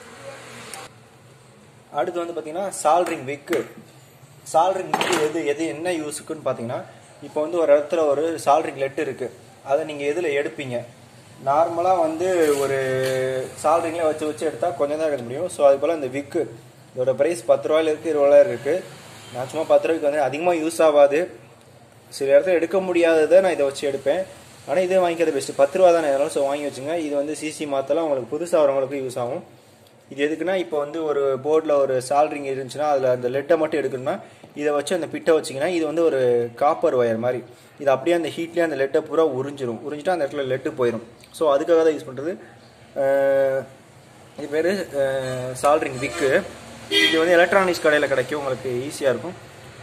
அடுத்து வந்து பார்த்தீங்கன்னா சால்ரிங் விக்கு சால்ரிங் விக்கு எது எது என்ன யூஸுக்குன்னு பார்த்தீங்கன்னா இப்போ வந்து ஒரு இடத்துல ஒரு சால்ரிங் லெட் இருக்குது அதை நீங்கள் எதில் எடுப்பீங்க நார்மலாக வந்து ஒரு சால்ரிங்கில் வச்சு வச்சு எடுத்தால் கொஞ்சம் தான் எடுக்க முடியும் ஸோ அது போல் இந்த விக்கு இதோட ப்ரைஸ் பத்து ரூபாயில இருக்குது இருபது ரூபாயில இருக்குது நான் சும்மா பத்து ரூபாய்க்கு வந்து அதிகமாக யூஸ் ஆகாது சில இடத்துல எடுக்க முடியாததை நான் இதை வச்சு எடுப்பேன் ஆனால் இதே வாங்கிக்கிறது பெஸ்ட்டு பத்து ரூபா தானே அதனால ஸோ வாங்கி வச்சுங்க இது வந்து சிசி மாற்றலாம் உங்களுக்கு புதுசாக வரவங்களுக்கு யூஸ் ஆகும் இது எதுக்குன்னா இப்போ வந்து ஒரு போர்டில் ஒரு சால்ரிங் இருந்துச்சுன்னா அதில் அந்த லெட்டை மட்டும் எடுக்கணும்னா இதை வச்சு அந்த பிட்டை வச்சிங்கன்னா இது வந்து ஒரு காப்பர் ஒயர் மாதிரி இது அப்படியே அந்த ஹீட்லேயே அந்த லெட்டை பூரா உறிஞ்சிரும் உறிஞ்சிட்டா அந்த இடத்துல லெட்டு போயிடும் ஸோ அதுக்காக தான் யூஸ் பண்ணுறது இது பேர் சால்ரிங் விக்கு இது வந்து எலக்ட்ரானிக்ஸ் கடையில் கிடைக்கும் உங்களுக்கு ஈஸியாக இருக்கும்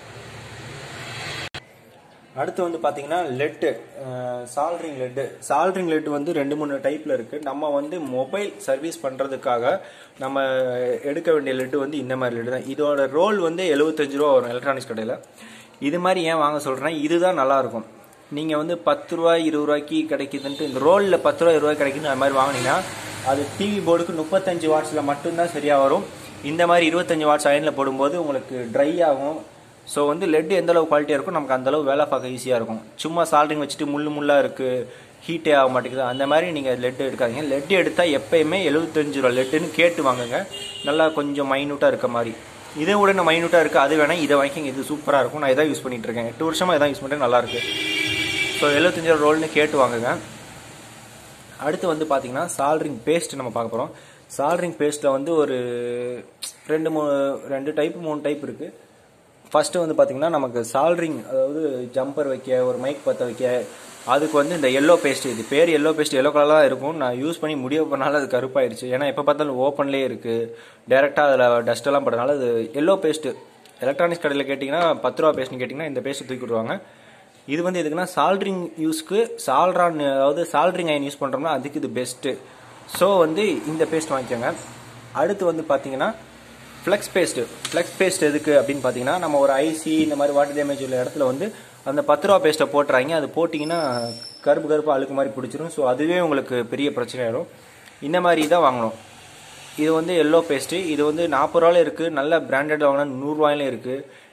அடுத்து வந்து பார்த்தீங்கன்னா லெட்டு சால்ரிங் லெட்டு சால்ரிங் லெட்டு வந்து ரெண்டு மூணு டைப்பில் இருக்குது நம்ம வந்து மொபைல் சர்வீஸ் பண்ணுறதுக்காக நம்ம எடுக்க வேண்டிய லெட்டு வந்து இந்த மாதிரி லெட்டு தான் இதோட ரோல் வந்து எழுபத்தஞ்சு ரூபா வரும் எலக்ட்ரானிக்ஸ் கடையில் இது மாதிரி ஏன் வாங்க சொல்கிறேன் இதுதான் நல்லாயிருக்கும் நீங்கள் வந்து பத்து ரூபாய் இருபது ரூபாய்க்கு கிடைக்குதுன்ட்டு இந்த ரோலில் பத்து ரூபா இருபது ரூபாய் கிடைக்குதுன்னு அது மாதிரி வாங்கினீங்கன்னா அது டிவி போர்டுக்கு முப்பத்தஞ்சு வாட்ஸில் மட்டும்தான் சரியாக வரும் இந்த மாதிரி இருபத்தஞ்சு வாட்ஸ் அயனில் போடும்போது உங்களுக்கு ட்ரை ஆகும் ஸோ வந்து லெட் எந்த அளவு குவாலிட்டியாக இருக்கும் நமக்கு அந்த அளவு வேலை பார்க்க ஈஸியாக இருக்கும் சும்மா சால்ட்ரிங் வச்சுட்டு முள்ளு முள்ளாக இருக்குது ஹீட்டே ஆக மாட்டேங்குது அந்த மாதிரி நீங்கள் லெட் எடுக்காதீங்க லெட் எடுத்தால் எப்பயுமே எழுபத்தஞ்சு ரூபா லெட்டுன்னு கேட்டு வாங்குங்க நல்லா கொஞ்சம் மைனூட்டாக இருக்க மாதிரி இதை விட நான் மைனூட்டாக இருக்குது அது வேணால் இதை வாங்கிக்கிங்க இது சூப்பராக இருக்கும் நான் இதான் யூஸ் பண்ணிட்டு இருக்கேன் எட்டு வருஷமாக இதான் யூஸ் பண்ணுறேன் நல்லா இருக்கு ஸோ எழுபத்தஞ்சு ரூபா ரோல்னு கேட்டு வாங்குங்க அடுத்து வந்து பார்த்தீங்கன்னா சால்ட்ரிங் பேஸ்ட் நம்ம பார்க்க போகிறோம் சால்ட்ரிங் பேஸ்ட்டில் வந்து ஒரு ரெண்டு மூணு ரெண்டு டைப் மூணு டைப் இருக்குது ஃபஸ்ட்டு வந்து பார்த்தீங்கன்னா நமக்கு சால்ட்ரிங் அதாவது ஜம்பர் வைக்க ஒரு மைக் பற்ற வைக்க அதுக்கு வந்து இந்த எல்லோ பேஸ்ட் இது பேர் எல்லோ பேஸ்ட் எல்லோ கலராக இருக்கும் நான் யூஸ் பண்ணி முடிவு பண்ணாலும் அது கருப்பாயிருச்சு ஏன்னா எப்போ பார்த்தாலும் ஓப்பன்லேயே இருக்குது டேரெக்டாக அதில் டஸ்ட்டெல்லாம் படுறதுனால அது எல்லோ பேஸ்ட்டு எலக்ட்ரானிக்ஸ் கடையில் கேட்டிங்கன்னா பத்து ரூபா பேஸ்ட்னு கேட்டிங்கன்னா இந்த பேஸ்ட்டு தூக்கி விடுவாங்க இது வந்து எதுக்குன்னா சால்ட்ரிங் யூஸ்க்கு சால்ட்ரான் அதாவது சால்ட்ரிங் அயன் யூஸ் பண்ணுறோம்னா அதுக்கு இது பெஸ்ட்டு ஸோ வந்து இந்த பேஸ்ட் வாங்கிக்கோங்க அடுத்து வந்து பார்த்தீங்கன்னா ஃப்ளெக்ஸ் பேஸ்ட்டு ஃப்ளெக்ஸ் பேஸ்ட் எதுக்கு அப்படின்னு பார்த்தீங்கன்னா நம்ம ஒரு ஐசி இந்த மாதிரி வாட்டர் டேமேஜ் உள்ள இடத்துல வந்து அந்த பத்து ரூபா பேஸ்ட்டை போட்டுறாங்க அது போட்டிங்கன்னா கருப்பு கருப்பு அழுக்கு மாதிரி பிடிச்சிரும் ஸோ அதுவே உங்களுக்கு பெரிய பிரச்சனை ஆயிடும் இந்த மாதிரி தான் வாங்கணும் இது வந்து எல்லோ பேஸ்ட்டு இது வந்து நாற்பது ரூபாயில இருக்குது நல்ல பிராண்டட் வாங்கினா நூறுரூவாயிலும் இருக்குது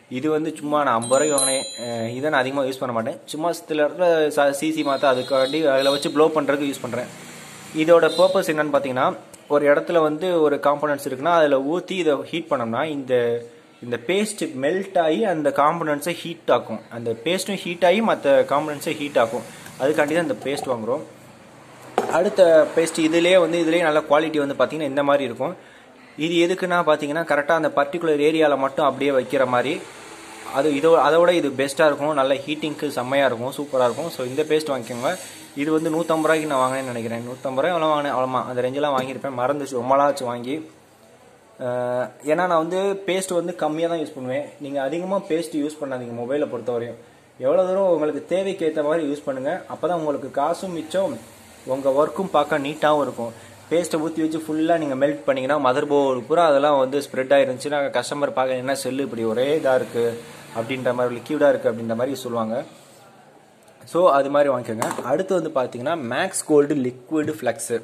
இது வந்து சும்மா நான் ஐம்பது ரூபாய்க்கு வாங்கினேன் அஹ் இதை நான் அதிகமாக யூஸ் பண்ண மாட்டேன் சும்மா சில இடத்துல சிசி மாற்ற அதுக்காண்டி அதில் வச்சு ப்ளோ பண்ணுறதுக்கு யூஸ் பண்ணுறேன் இதோட பர்பஸ் என்னன்னு பார்த்தீங்கன்னா ஒரு இடத்துல வந்து ஒரு காம்பனன்ட்ஸ் இருக்குன்னா அதில் ஊற்றி இதை ஹீட் பண்ணோம்னா இந்த இந்த பேஸ்ட் மெல்ட் ஆகி அந்த காம்பனன்ட்ஸை ஹீட் ஆக்கும் அந்த பேஸ்ட்டும் ஹீட் ஆகி மற்ற காம்பனன்ட்ஸை ஹீட் ஆக்கும் அதுக்காண்டி தான் இந்த பேஸ்ட் வாங்குகிறோம் அடுத்த பேஸ்ட் இதுலேயே வந்து இதுலேயே நல்ல குவாலிட்டி வந்து பார்த்தீங்கன்னா இந்த மாதிரி இருக்கும் இது எதுக்குன்னா பார்த்தீங்கன்னா கரெக்டாக அந்த பர்டிகுலர் ஏரியாவில் மட்டும் அப்படியே வைக்கிற மாதிரி அது இதோ அதோட இது பெஸ்ட்டாக இருக்கும் நல்ல ஹீட்டிங்க்கு செம்மையாக இருக்கும் சூப்பராக இருக்கும் ஸோ இந்த பேஸ்ட் வாங்கிக்கோங்க இது வந்து நூற்றம்பது ரூபாய்க்கு நான் வாங்கினேன்னு நினைக்கிறேன் நூற்றம்பது ரூபாய் எவ்வளோ வாங்கினேன் அவ்வளோமா அந்த ரேஞ்செலாம் வாங்கியிருப்பேன் மறந்துச்சு ரொம்ப நாள் ஆச்சு வாங்கி அஹ் ஏன்னா நான் வந்து பேஸ்ட் வந்து கம்மியாக தான் யூஸ் பண்ணுவேன் நீங்கள் அதிகமாக பேஸ்ட் யூஸ் பண்ணாதீங்க மொபைலை பொறுத்தவரையும் எவ்வளோ தூரம் உங்களுக்கு தேவைக்கு ஏற்ற மாதிரி யூஸ் பண்ணுங்கள் அப்போ தான் உங்களுக்கு காசும் மிச்சம் உங்கள் ஒர்க்கும் பார்க்க நீட்டாகவும் இருக்கும் பேஸ்ட்டை ஊற்றி வச்சு ஃபுல்லாக நீங்கள் மெல்ட் பண்ணிங்கன்னா மதர் போர்டு பூரா அதெல்லாம் வந்து ஸ்ப்ரெட் ஆயிருந்துச்சுன்னா கஸ்டமர் பார்க்க என்ன செல்லு இப்படி ஒரே இதாக இருக்குது அப்படின்ற மாதிரி லிக்யூடாக இருக்குது அப்படின்ற மாதிரி சொல்லுவாங்க ஸோ அது மாதிரி வாங்கிக்கோங்க அடுத்து வந்து பார்த்தீங்கன்னா மேக்ஸ் கோல்டு லிக்விட் ஃப்ளக்ஸு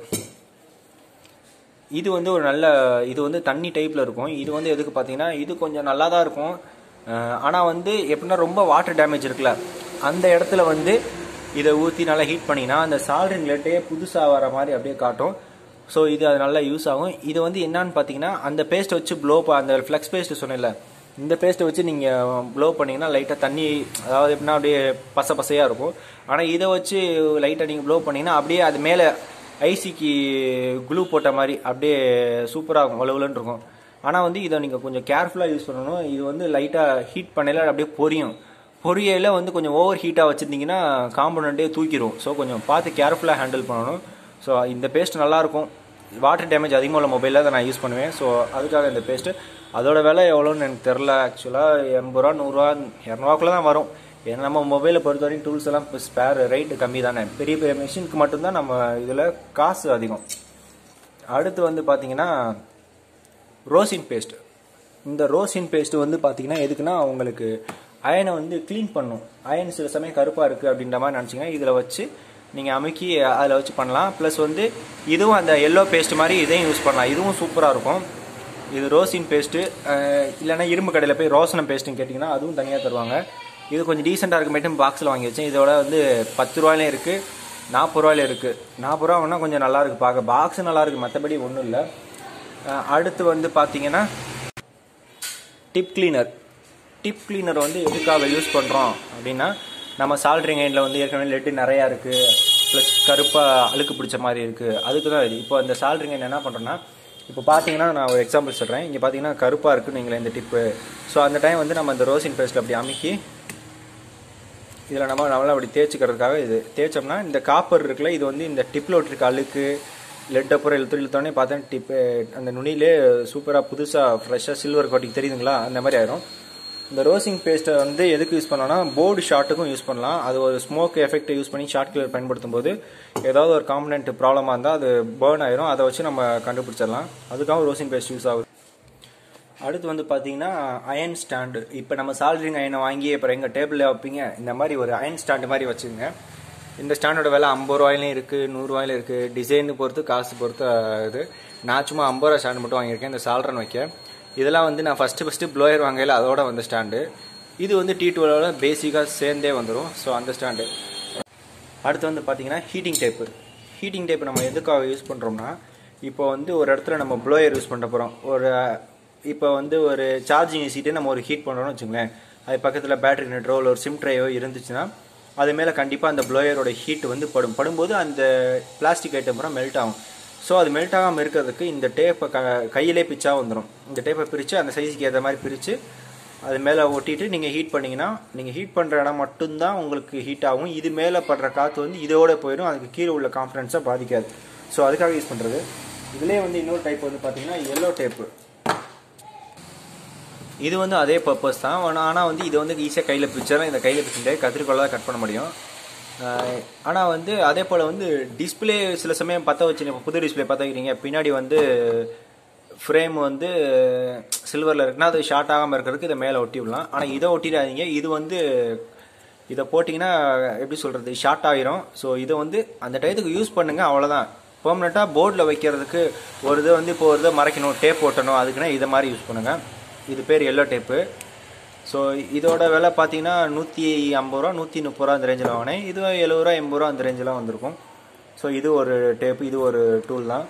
இது வந்து ஒரு நல்ல இது வந்து தண்ணி டைப்பில் இருக்கும் இது வந்து எதுக்கு பார்த்தீங்கன்னா இது கொஞ்சம் நல்லா தான் இருக்கும் ஆனால் வந்து எப்படின்னா ரொம்ப வாட்டர் டேமேஜ் இருக்குல்ல அந்த இடத்துல வந்து இதை ஊற்றி நல்லா ஹீட் பண்ணிங்கன்னா அந்த சால்ட்ரிங் லேட்டே புதுசாக வர மாதிரி அப்படியே காட்டும் ஸோ இது அது நல்லா யூஸ் ஆகும் இது வந்து என்னன்னு பார்த்தீங்கன்னா அந்த பேஸ்ட்டை வச்சு ப்ளோ அந்த ஃப்ளெக்ஸ் பேஸ்ட் சொன்னேன்ல இந்த பேஸ்ட்டை வச்சு நீங்கள் ப்ளோ பண்ணிங்கன்னா லைட்டாக தண்ணி அதாவது எப்படின்னா அப்படியே பச பசையாக இருக்கும் ஆனால் இதை வச்சு லைட்டாக நீங்கள் ப்ளோ பண்ணிங்கன்னா அப்படியே அது மேலே ஐசிக்கு குளூ போட்ட மாதிரி அப்படியே சூப்பராக இருக்கும் வலுவலுன்னு இருக்கும் ஆனால் வந்து இதை நீங்கள் கொஞ்சம் கேர்ஃபுல்லாக யூஸ் பண்ணணும் இது வந்து லைட்டாக ஹீட் பண்ணல அப்படியே பொரியும் பொரியல வந்து கொஞ்சம் ஓவர் ஹீட்டாக வச்சுருந்தீங்கன்னா காம்பனண்ட்டே தூக்கிடும் ஸோ கொஞ்சம் பார்த்து கேர்ஃபுல்லாக ஹேண்டில் பண்ணணும் ஸோ இந்த பேஸ்ட் நல்லாயிருக்கும் வாட்டர் டேமேஜ் அதிகமாக உள்ள மொபைலில் தான் நான் யூஸ் பண்ணுவேன் ஸோ அதுக்காக இந்த பேஸ்ட்டு அதோட விலை எவ்வளோன்னு எனக்கு தெரில ஆக்சுவலாக எண்பது ரூபா நூறுரூவா இரநூறுவாக்குள்ளே தான் வரும் ஏன்னா நம்ம மொபைலை பொறுத்த வரைக்கும் டூல்ஸ் எல்லாம் இப்போ ஸ்பேர் ரேட்டு கம்மி தானே பெரிய பெரிய மிஷினுக்கு மட்டும்தான் நம்ம இதில் காசு அதிகம் அடுத்து வந்து பார்த்தீங்கன்னா ரோசின் பேஸ்ட் இந்த ரோசின் பேஸ்ட் வந்து பார்த்தீங்கன்னா எதுக்குன்னா உங்களுக்கு அயனை வந்து க்ளீன் பண்ணும் அயன் சில சமயம் கருப்பாக இருக்குது அப்படின்ற மாதிரி நினச்சிங்கன்னா இதில் வச்சு நீங்கள் அமுக்கி அதில் வச்சு பண்ணலாம் ப்ளஸ் வந்து இதுவும் அந்த எல்லோ பேஸ்ட் மாதிரி இதையும் யூஸ் பண்ணலாம் இதுவும் சூப்பராக இருக்கும் இது ரோசின் பேஸ்ட்டு இல்லைன்னா இரும்பு கடையில் போய் ரோசனம் பேஸ்ட்டுன்னு கேட்டிங்கன்னா அதுவும் தனியாக தருவாங்க இது கொஞ்சம் டீசெண்டாக இருக்குமேட்டும் பாக்ஸில் வாங்கி வச்சேன் இதோட வந்து பத்து ரூபாயிலே இருக்குது நாற்பது ரூபாயில இருக்குது நாற்பது ரூபா வேணால் கொஞ்சம் நல்லா இருக்கு பார்க்க பாக்ஸ் நல்லா இருக்கு மற்றபடி ஒன்றும் இல்லை அடுத்து வந்து பார்த்தீங்கன்னா டிப் கிளீனர் டிப் கிளீனர் வந்து எதுக்காக யூஸ் பண்ணுறோம் அப்படின்னா நம்ம சால்ட்ரிங் ஐனில் வந்து ஏற்கனவே லெட்டு நிறையா இருக்குது ப்ளஸ் கருப்பாக அழுக்கு பிடிச்ச மாதிரி இருக்குது அதுக்கு தான் இது இப்போ அந்த சால்ட்ரிங் ஐன் என்ன பண்ணுறோன்னா இப்போ பார்த்தீங்கன்னா நான் ஒரு எக்ஸாம்பிள் சொல்கிறேன் இங்கே பார்த்தீங்கன்னா கருப்பாக இருக்குது நீங்களே இந்த டிப்பு ஸோ அந்த டைம் வந்து நம்ம இந்த ரோசின் பேஸ்ட்டில் அப்படி அமுக்கி இதில் நம்ம நம்மளாம் அப்படி தேய்ச்சிக்கிறதுக்காக இது தேய்ச்சோம்னா இந்த காப்பர் இருக்குல்ல இது வந்து இந்த டிப்பில் விட்டுருக்க அழுக்கு லெட் அப்புறம் இழுத்து இழுத்தோடனே பார்த்தேன் டிப்பு அந்த நுனியிலே சூப்பராக புதுசாக ஃப்ரெஷ்ஷாக சில்வர் கோட்டிங் தெரியுதுங்களா அந்த மாதிரி ஆயிரும் இந்த ரோசிங் பேஸ்ட்டை வந்து எதுக்கு யூஸ் பண்ணோம்னா போர்டு ஷாட்டுக்கும் யூஸ் பண்ணலாம் அது ஒரு ஸ்மோக் எஃபெக்ட்டை யூஸ் பண்ணி ஷார்ட் கிளர் பயன்படுத்தும் போது ஏதாவது ஒரு காம்பனண்ட் ப்ராப்ளமாக இருந்தால் அது பேர்ன் ஆயிரும் அதை வச்சு நம்ம கண்டுபிடிச்சிடலாம் அதுக்காக ரோசிங் பேஸ்ட் யூஸ் ஆகுது அடுத்து வந்து பார்த்தீங்கன்னா அயன் ஸ்டாண்டு இப்போ நம்ம சால்ட்ரிங் அயனை வாங்கி அப்புறம் எங்கள் டேபிளில் வைப்பீங்க இந்த மாதிரி ஒரு அயன் ஸ்டாண்டு மாதிரி வச்சுங்க இந்த ஸ்டாண்டோட விலை ஐம்பது ரூபாயிலையும் இருக்குது நூறுரூவாயிலும் இருக்குது டிசைன் பொறுத்து காசு பொறுத்து இது நான் சும்மா ஐம்பது ரூபா ஸ்டாண்டு மட்டும் வாங்கியிருக்கேன் இந்த சால்ட்ரன் வைக்க இதெல்லாம் வந்து நான் ஃபஸ்ட்டு ஃபஸ்ட்டு ப்ளோயர் வாங்கையில் அதோட வந்த ஸ்டாண்டு இது வந்து டி டுவெலோட பேசிக்காக சேர்ந்தே வந்துடும் ஸோ அந்த ஸ்டாண்டு அடுத்து வந்து பார்த்தீங்கன்னா ஹீட்டிங் டேப்பு ஹீட்டிங் டேப் நம்ம எதுக்காக யூஸ் பண்ணுறோம்னா இப்போ வந்து ஒரு இடத்துல நம்ம ப்ளோயர் யூஸ் பண்ண போகிறோம் ஒரு இப்போ வந்து ஒரு சார்ஜிங் சீட்டே நம்ம ஒரு ஹீட் பண்ணுறோம்னு வச்சுங்களேன் அது பக்கத்தில் பேட்டரி நெட்ரோ இல்லை ஒரு சிம் ட்ரையோ இருந்துச்சுன்னா அது மேலே கண்டிப்பாக அந்த ப்ளோயரோட ஹீட் வந்து படும் படும்போது அந்த பிளாஸ்டிக் ஐட்டம் பூரா மெல்ட் ஆகும் ஸோ அது மெல்ட் ஆகாமல் இருக்கிறதுக்கு இந்த டேப்பை க கையிலே பிச்சா வந்துடும் இந்த டேப்பை பிரித்து அந்த சைஸுக்கு ஏற்ற மாதிரி பிரித்து அது மேலே ஒட்டிட்டு நீங்கள் ஹீட் பண்ணிங்கன்னா நீங்கள் ஹீட் பண்ணுற இடம் மட்டும்தான் உங்களுக்கு ஹீட் ஆகும் இது மேலே படுற காற்று வந்து இதோட போயிடும் அதுக்கு கீழே உள்ள கான்ஃபிடன்ஸை பாதிக்காது ஸோ அதுக்காக யூஸ் பண்ணுறது இதுலேயே வந்து இன்னொரு டைப் வந்து பார்த்தீங்கன்னா எல்லோ டேப்பு இது வந்து அதே பர்பஸ் தான் ஆனால் வந்து இது வந்து ஈஸியாக கையில் பிடிச்சாலும் இந்த கையில் பிடிச்சிட்டு கத்திரிக்கோளாக தான் கட் பண்ண முடியும் ஆனால் வந்து அதே போல் வந்து டிஸ்பிளே சில சமயம் பற்ற வச்சு இப்போ புது டிஸ்பிளே பற்ற வைக்கிறீங்க பின்னாடி வந்து ஃப்ரேம் வந்து சில்வரில் இருக்குன்னா அது ஷார்ட் ஆகாமல் இருக்கிறதுக்கு இதை மேலே ஒட்டி விடலாம் ஆனால் இதை ஒட்டிடாதீங்க இது வந்து இதை போட்டிங்கன்னா எப்படி சொல்கிறது ஷார்ட் ஆகிரும் ஸோ இதை வந்து அந்த டயத்துக்கு யூஸ் பண்ணுங்கள் அவ்வளோதான் பெர்மனெண்ட்டாக போர்டில் வைக்கிறதுக்கு ஒரு இதை வந்து இப்போ ஒரு இதை மறைக்கணும் டேப் ஓட்டணும் அதுக்குன்னா இதை மாதிரி யூஸ் பண்ணுங்கள் இது பேர் எல்லோ டேப்பு ஸோ இதோட விலை பார்த்தீங்கன்னா நூற்றி ஐம்பது ரூபா நூற்றி முப்பது ரூபா அந்த ரேஞ்சில் வாங்கினேன் இது எழுபது ரூபா எண்பது ரூபா அந்த ரேஞ்சில் வந்திருக்கும் ஸோ இது ஒரு டேப் இது ஒரு டூல் தான்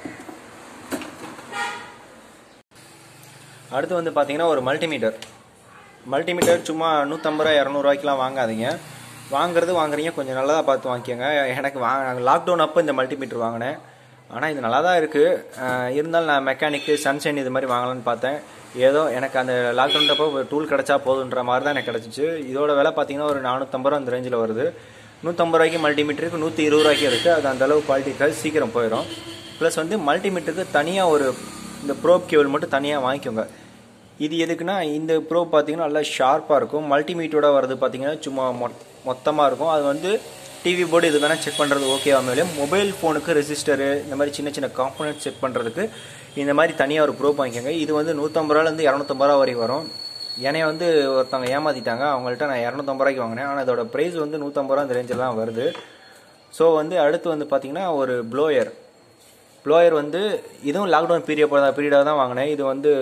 அடுத்து வந்து பார்த்தீங்கன்னா ஒரு மல்டிமீட்டர் மல்டிமீட்டர் சும்மா நூற்றம்பது ரூபா இரநூறுவாய்க்கெலாம் வாங்காதீங்க வாங்குறது வாங்குறீங்க கொஞ்சம் நல்லதாக பார்த்து வாங்கிக்கோங்க எனக்கு வா லாக்டவுன் அப்போ இந்த மல்டிமீட்டர் வாங்கினேன் ஆனால் இது நல்லா தான் இருக்குது இருந்தாலும் நான் மெக்கானிக்கு சன்ஷைன் இது மாதிரி வாங்கலாம்னு பார்த்தேன் ஏதோ எனக்கு அந்த லாக்டவுன் அப்போ டூல் கிடச்சா போதுன்ற மாதிரி தான் எனக்கு கிடச்சிச்சு இதோட விலை பார்த்தீங்கன்னா ஒரு நானூற்றம்பது ரூபா அந்த ரேஞ்சில் வருது நூற்றம்பது ரூபாய்க்கு மல்டிமீட்டருக்கு நூற்றி இருபது ரூபாய்க்கு இருக்குது அது அந்த அளவு குவாலிட்டி இருக்காது சீக்கிரம் போயிடும் ப்ளஸ் வந்து மல்டிமீட்டருக்கு தனியாக ஒரு இந்த ப்ரோப் கேபிள் மட்டும் தனியாக வாங்கிக்கோங்க இது எதுக்குன்னா இந்த ப்ரோப் பார்த்தீங்கன்னா நல்லா ஷார்ப்பாக இருக்கும் மல்டிமீட்டரோட வரது பார்த்தீங்கன்னா சும்மா மொ மொத்தமாக இருக்கும் அது வந்து டிவி போர்டு இது வேணால் செக் பண்ணுறது ஓகேவா மேலே மொபைல் ஃபோனுக்கு ரெசிஸ்டரு இந்த மாதிரி சின்ன சின்ன காம்பனன்ட் செக் பண்ணுறதுக்கு இந்த மாதிரி தனியாக ஒரு ப்ரோப் வாங்கிக்கோங்க இது வந்து நூற்றம்பது ரூபாலேருந்து இரநூத்தம்பது ரூபா வரைக்கும் வரும் என்னைய வந்து ஒருத்தவங்க ஏமாற்றிட்டாங்க அவங்கள்ட்ட நான் இரநூத்தம்பது ரூபாய்க்கு வாங்கினேன் ஆனால் அதோட ப்ரைஸ் வந்து நூற்றம்பது ரூபா அந்த ரேஞ்சில் தான் வருது ஸோ வந்து அடுத்து வந்து பார்த்தீங்கன்னா ஒரு ப்ளோயர் ப்ளோயர் வந்து இதுவும் லாக்டவுன் பீரியட் பீரியடாக தான் வாங்கினேன் இது வந்து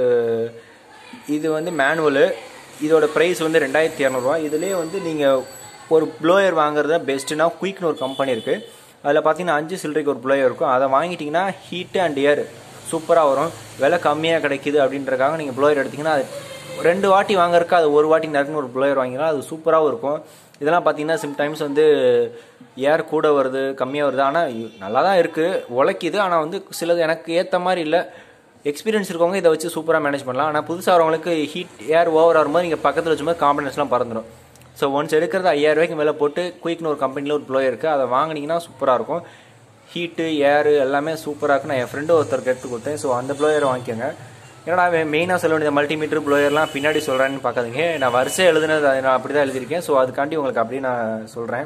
இது வந்து மேனுவலு இதோட ப்ரைஸ் வந்து ரெண்டாயிரத்தி இரநூறுவா இதுலேயே வந்து நீங்கள் ஒரு ப்ளோயர் வாங்குறது பெஸ்ட்டுனா குயிக்னு ஒரு கம்பெனி இருக்குது அதில் பார்த்தீங்கன்னா அஞ்சு சில்லறைக்கு ஒரு ப்ளோயர் இருக்கும் அதை வாங்கிட்டிங்கன்னா ஹீட்டு அண்ட் ஏர் சூப்பராக வரும் விலை கம்மியாக கிடைக்குது அப்படின்றக்காக நீங்கள் ப்ளோயர் எடுத்திங்கன்னா அது ரெண்டு வாட்டி வாங்குறதுக்கு அது ஒரு வாட்டி நறுக்குன்னு ஒரு ப்ளோயர் வாங்கினா அது சூப்பராகவும் இருக்கும் இதெல்லாம் பார்த்தீங்கன்னா சம்டைம்ஸ் வந்து ஏர் கூட வருது கம்மியாக வருது ஆனால் நல்லா தான் இருக்குது உழைக்குது ஆனால் வந்து சிலது எனக்கு ஏற்ற மாதிரி இல்லை எக்ஸ்பீரியன்ஸ் இருக்கவங்க இதை வச்சு சூப்பராக மேனேஜ் பண்ணலாம் ஆனால் புதுசாக வரவங்களுக்கு ஹீட் ஏர் ஓவர் ஆகும்போது நீங்கள் பக்கத்தில் வச்சும்போது காம்பனன்ஸ்லாம் பறந்துடும் ஸோ ஒன்ஸ் எடுக்கிறது ஐயாயிரம் ரூபாய்க்கு மேலே போட்டு குயிக்னு ஒரு கம்பெனியில் ஒரு ப்ளோயர் இருக்குது அதை வாங்கினீங்கன்னா சூப்பராக இருக்கும் ஹீட்டு ஏரு எல்லாமே சூப்பராக இருக்கும் நான் என் ஃப்ரெண்டு ஒருத்தருக்கு எடுத்து கொடுத்தேன் ஸோ அந்த ப்ளோயரை வாங்கிக்கோங்க ஏன்னா மெயினாக சொல்ல வேண்டியது மல்டிமீட்டர் ப்ளோயர்லாம் பின்னாடி சொல்கிறேன்னு பார்க்காதீங்க நான் வரிசை எழுதுனது அதை நான் அப்படி தான் எழுதியிருக்கேன் ஸோ அதுக்காண்டி உங்களுக்கு அப்படியே நான் சொல்கிறேன்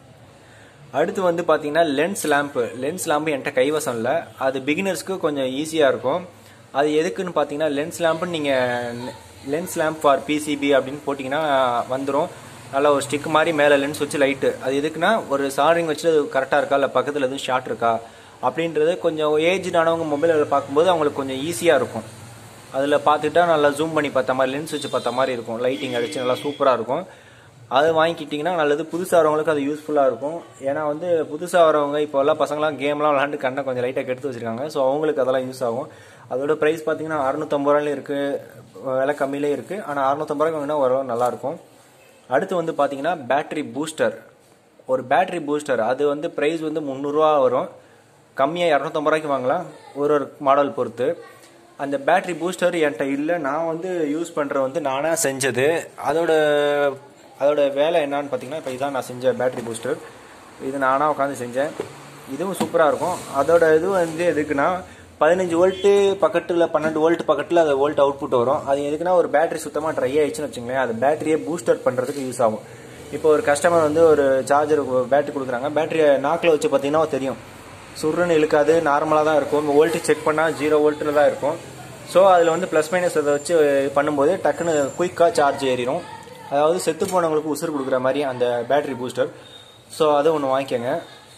அடுத்து வந்து பார்த்தீங்கன்னா லென்ஸ் லேம்ப்பு லென்ஸ் லேம்பு என்கிட்ட கைவசம் இல்லை அது பிகினர்ஸ்க்கு கொஞ்சம் ஈஸியாக இருக்கும் அது எதுக்குன்னு பார்த்தீங்கன்னா லென்ஸ் லேம்புன்னு நீங்கள் லென்ஸ் லேம்ப் ஃபார் பிசிபி அப்படின்னு போட்டிங்கன்னா வந்துடும் நல்லா ஒரு ஸ்டிக் மாதிரி மேலே லென்ஸ் வச்சு லைட்டு அது எதுக்குன்னா ஒரு சாரிங் வச்சு அது கரெக்டாக இருக்கா இல்லை பக்கத்தில் எதுவும் ஷார்ட் இருக்கா அப்படின்றது கொஞ்சம் ஏஜ்டானவங்க மொபைலில் பார்க்கும்போது அவங்களுக்கு கொஞ்சம் ஈஸியாக இருக்கும் அதில் பார்த்துட்டா நல்லா ஜூம் பண்ணி பார்த்த மாதிரி லென்ஸ் வச்சு பார்த்த மாதிரி இருக்கும் லைட்டிங் அடிச்சு நல்லா சூப்பராக இருக்கும் அது வாங்கிக்கிட்டிங்கன்னா நல்லது புதுசாக வரவங்களுக்கு அது யூஸ்ஃபுல்லாக இருக்கும் ஏன்னா வந்து புதுசாக வரவங்க இப்போ எல்லாம் பசங்களாம் கேம்லாம் விளாண்டு கண்ணை கொஞ்சம் லைட்டாக கெடுத்து வச்சுருக்காங்க ஸோ அவங்களுக்கு அதெல்லாம் யூஸ் ஆகும் அதோட ப்ரைஸ் பார்த்தீங்கன்னா அறுநூத்தம்பது ரூபாயிலும் இருக்குது விலை கம்மியிலே இருக்குது ஆனால் அறுநூத்தம்பது ரூபாய்க்கு வாங்கினா ஓரளவு நல்லாயிருக்கும் அடுத்து வந்து பார்த்தீங்கன்னா பேட்டரி பூஸ்டர் ஒரு பேட்டரி பூஸ்டர் அது வந்து ப்ரைஸ் வந்து முந்நூறுரூவா வரும் கம்மியாக இரநூத்தம்பது ரூபாய்க்கு வாங்கலாம் ஒரு ஒரு மாடல் பொறுத்து அந்த பேட்டரி பூஸ்டர் என்கிட்ட இல்லை நான் வந்து யூஸ் பண்ணுற வந்து நானாக செஞ்சது அதோட அதோட வேலை என்னன்னு பார்த்தீங்கன்னா இப்போ இதான் நான் செஞ்ச பேட்டரி பூஸ்டர் இது நானாக உட்காந்து செஞ்சேன் இதுவும் சூப்பராக இருக்கும் அதோட இது வந்து எதுக்குன்னா பதினஞ்சு வோல்ட்டு பக்கத்தில் பன்னெண்டு வோல்ட் பக்கத்தில் அது வோல்ட் அவுட்புட் வரும் அது எதுக்குன்னா ஒரு பேட்டரி சுத்தமாக ட்ரை ஆயிடுச்சுன்னு வச்சுங்களேன் அது பேட்டரியை பூஸ்டர் பண்ணுறதுக்கு யூஸ் ஆகும் இப்போ ஒரு கஸ்டமர் வந்து ஒரு சார்ஜர் பேட்டரி கொடுக்குறாங்க பேட்டரியை நாக்கில் வச்சு பார்த்தீங்கன்னா தெரியும் சுருன்னு இழுக்காது நார்மலாக தான் இருக்கும் வோல்ட்டு செக் பண்ணால் ஜீரோ வோல்ட்டில் தான் இருக்கும் ஸோ அதில் வந்து ப்ளஸ் மைனஸ் அதை வச்சு பண்ணும்போது டக்குன்னு குயிக்காக சார்ஜ் ஏறிடும் அதாவது செத்து போனவங்களுக்கு உசுறு கொடுக்குற மாதிரி அந்த பேட்டரி பூஸ்டர் ஸோ அதை ஒன்று வாங்கிக்கோங்க